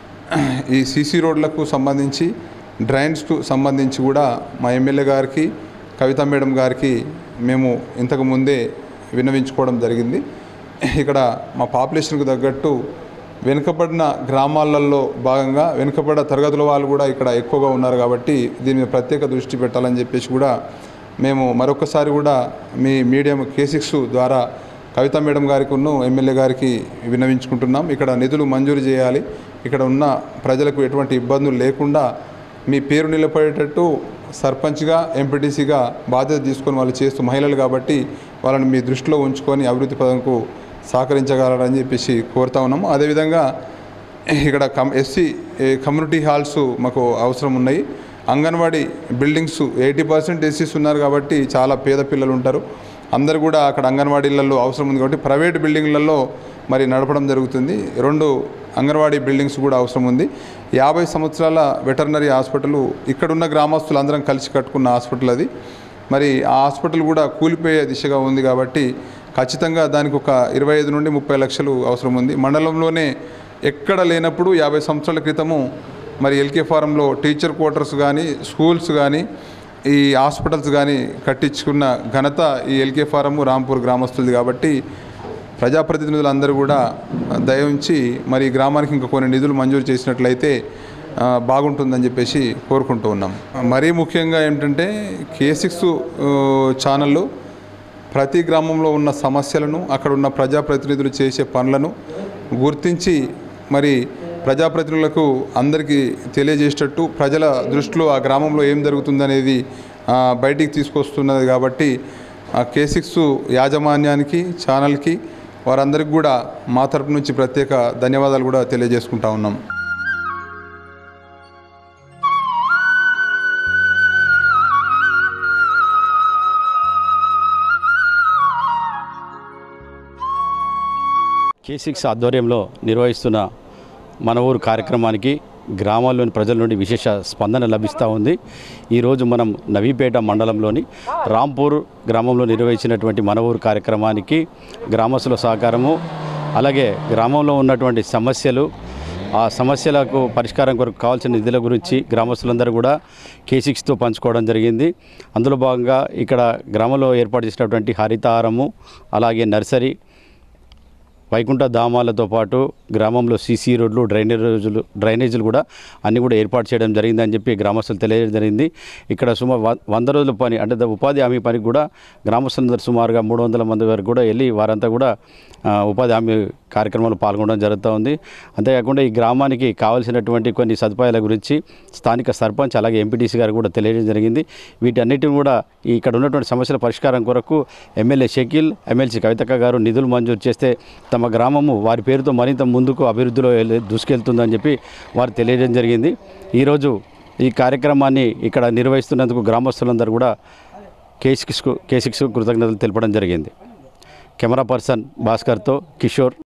ఈ సీసీ రోడ్లకు సంబంధించి డ్రైన్స్కు సంబంధించి కూడా మా ఎమ్మెల్యే గారికి కవిత మేడం గారికి మేము ఇంతకు ముందే విన్నవించుకోవడం జరిగింది ఇక్కడ మా పాపులేషన్కు తగ్గట్టు వెనుకబడిన గ్రామాలలో భాగంగా వెనుకబడిన తరగతుల వాళ్ళు కూడా ఇక్కడ ఎక్కువగా ఉన్నారు కాబట్టి దీని మీద ప్రత్యేక దృష్టి పెట్టాలని చెప్పేసి కూడా మేము మరొకసారి కూడా మీ మీడియం కే సిక్స్ ద్వారా కవిత మేడం గారికి ఉన్న ఎమ్మెల్యే గారికి విన్నవించుకుంటున్నాం ఇక్కడ నిధులు మంజూరు చేయాలి ఇక్కడ ఉన్న ప్రజలకు ఎటువంటి ఇబ్బందులు లేకుండా మీ పేరు నిలబడేటట్టు సర్పంచ్గా ఎంపీటీసీగా బాధ్యత తీసుకొని వాళ్ళు చేస్తూ మహిళలు కాబట్టి వాళ్ళని మీ దృష్టిలో ఉంచుకొని అభివృద్ధి పదంకు సహకరించగలరని చెప్పేసి కోరుతా ఉన్నాము అదేవిధంగా ఇక్కడ కమ్ ఎస్సీ కమ్యూనిటీ హాల్స్ మాకు అవసరం ఉన్నాయి అంగన్వాడీ బిల్డింగ్స్ ఎయిటీ పర్సెంట్ ఎస్సీస్ ఉన్నారు కాబట్టి చాలా పేద పిల్లలు ఉంటారు అందరు కూడా అక్కడ అంగన్వాడీలలో అవసరం ఉంది కాబట్టి ప్రైవేట్ బిల్డింగ్లలో మరి నడపడం జరుగుతుంది రెండు అంగన్వాడీ బిల్డింగ్స్ కూడా అవసరం ఉంది యాభై సంవత్సరాల వెటర్నరీ హాస్పిటల్ ఇక్కడున్న గ్రామస్తులు అందరం కలిసి కట్టుకున్న హాస్పిటల్ అది మరి ఆ హాస్పిటల్ కూడా కూలిపోయే దిశగా ఉంది కాబట్టి ఖచ్చితంగా దానికి ఒక ఇరవై ఐదు నుండి ముప్పై లక్షలు అవసరం ఉంది మండలంలోనే ఎక్కడ లేనప్పుడు యాభై సంవత్సరాల క్రితము మరి ఎల్కే ఫారంలో టీచర్ క్వార్టర్స్ కానీ స్కూల్స్ కానీ ఈ హాస్పిటల్స్ కానీ కట్టించుకున్న ఘనత ఈ ఎల్కే ఫారము రాంపూర్ గ్రామస్తులది కాబట్టి ప్రజాప్రతినిధులందరూ కూడా దయ ఉంచి మరి ఈ గ్రామానికి ఇంకా కొన్ని నిధులు మంజూరు చేసినట్లయితే ఆ, బాగుంటుందని చెప్పేసి కోరుకుంటూ ఉన్నాం మరీ ముఖ్యంగా ఏమిటంటే కే సిక్స్ ఛానళ్ళు ప్రతి గ్రామంలో ఉన్న సమస్యలను అక్కడ ఉన్న ప్రజాప్రతినిధులు చేసే పనులను గుర్తించి మరి ప్రజాప్రతినిధులకు అందరికీ తెలియజేసేటట్టు ప్రజల దృష్టిలో ఆ గ్రామంలో ఏం జరుగుతుందనేది ఆ, బయటికి తీసుకొస్తున్నది కాబట్టి ఆ కే సిక్స్ యాజమాన్యానికి ఛానల్కి వారందరికీ కూడా మా తరపు నుంచి ప్రత్యేక ధన్యవాదాలు కూడా తెలియజేసుకుంటా ఉన్నాం కే సిక్స్ ఆధ్వర్యంలో నిర్వహిస్తున్న మన ఊరు కార్యక్రమానికి గ్రామాల్లోని ప్రజల నుండి విశేష స్పందన లభిస్తూ ఉంది ఈరోజు మనం నవీపేట మండలంలోని రాంపూర్ గ్రామంలో నిర్వహించినటువంటి మన ఊరు కార్యక్రమానికి గ్రామస్తుల సహకారము అలాగే గ్రామంలో ఉన్నటువంటి సమస్యలు ఆ సమస్యలకు పరిష్కారం కొరకు కావాల్సిన నిధుల గురించి గ్రామస్తులందరూ కూడా కే సిక్స్తో పంచుకోవడం జరిగింది అందులో భాగంగా ఇక్కడ గ్రామంలో ఏర్పాటు చేసినటువంటి హరితహారము అలాగే నర్సరీ వైకుంఠ ధామాలతో పాటు గ్రామంలో సీసీ రోడ్లు డ్రైనేజీలు డ్రైనేజీలు కూడా అన్నీ కూడా ఏర్పాటు చేయడం జరిగిందని చెప్పి గ్రామస్తులు తెలియజేయడం జరిగింది ఇక్కడ సుమారు వ- వంద రోజుల పని అంటే ద- ఉపాధి హామీ పనికి కూడా గ్రామస్తులందరూ సుమారుగా మూడు వందల మంది వరకు కూడా వెళ్ళి వారంతా కూడా ఆ, ఉపాధి హామీ కార్యక్రమాలు పాల్గొనడం జరుగుతూ ఉంది అంతేకాకుండా ఈ గ్రామానికి కావాల్సినటువంటి కొన్ని సదుపాయాల గురించి స్థానిక సర్పంచ్ అలాగే ఎంపీటీసీ గారు కూడా తెలియజేయడం జరిగింది వీటన్నిటిని కూడా ఈ ఇక్కడ ఉన్నటువంటి సమస్యల పరిష్కారం కొరకు ఎమ్మెల్యే షకీల్ ఎమ్మెల్సీ కవితక్క గారు నిధులు మంజూరు చేస్తే తమ గ్రామము వారి పేరుతో మరింత ముందుకు అభివృద్ధిలో వెళ్ళి- దూసుకెళ్తుందని చెప్పి వారు తెలియజేయడం జరిగింది ఈరోజు ఈ కార్యక్రమాన్ని ఇక్కడ నిర్వహిస్తున్నందుకు గ్రామస్తులందరూ కూడా కేసిక్స్కు కేసిక్స్ కృతజ్ఞతలు తెలపడం జరిగింది కెమెరా పర్సన్ భాస్కర్తో కిషోర్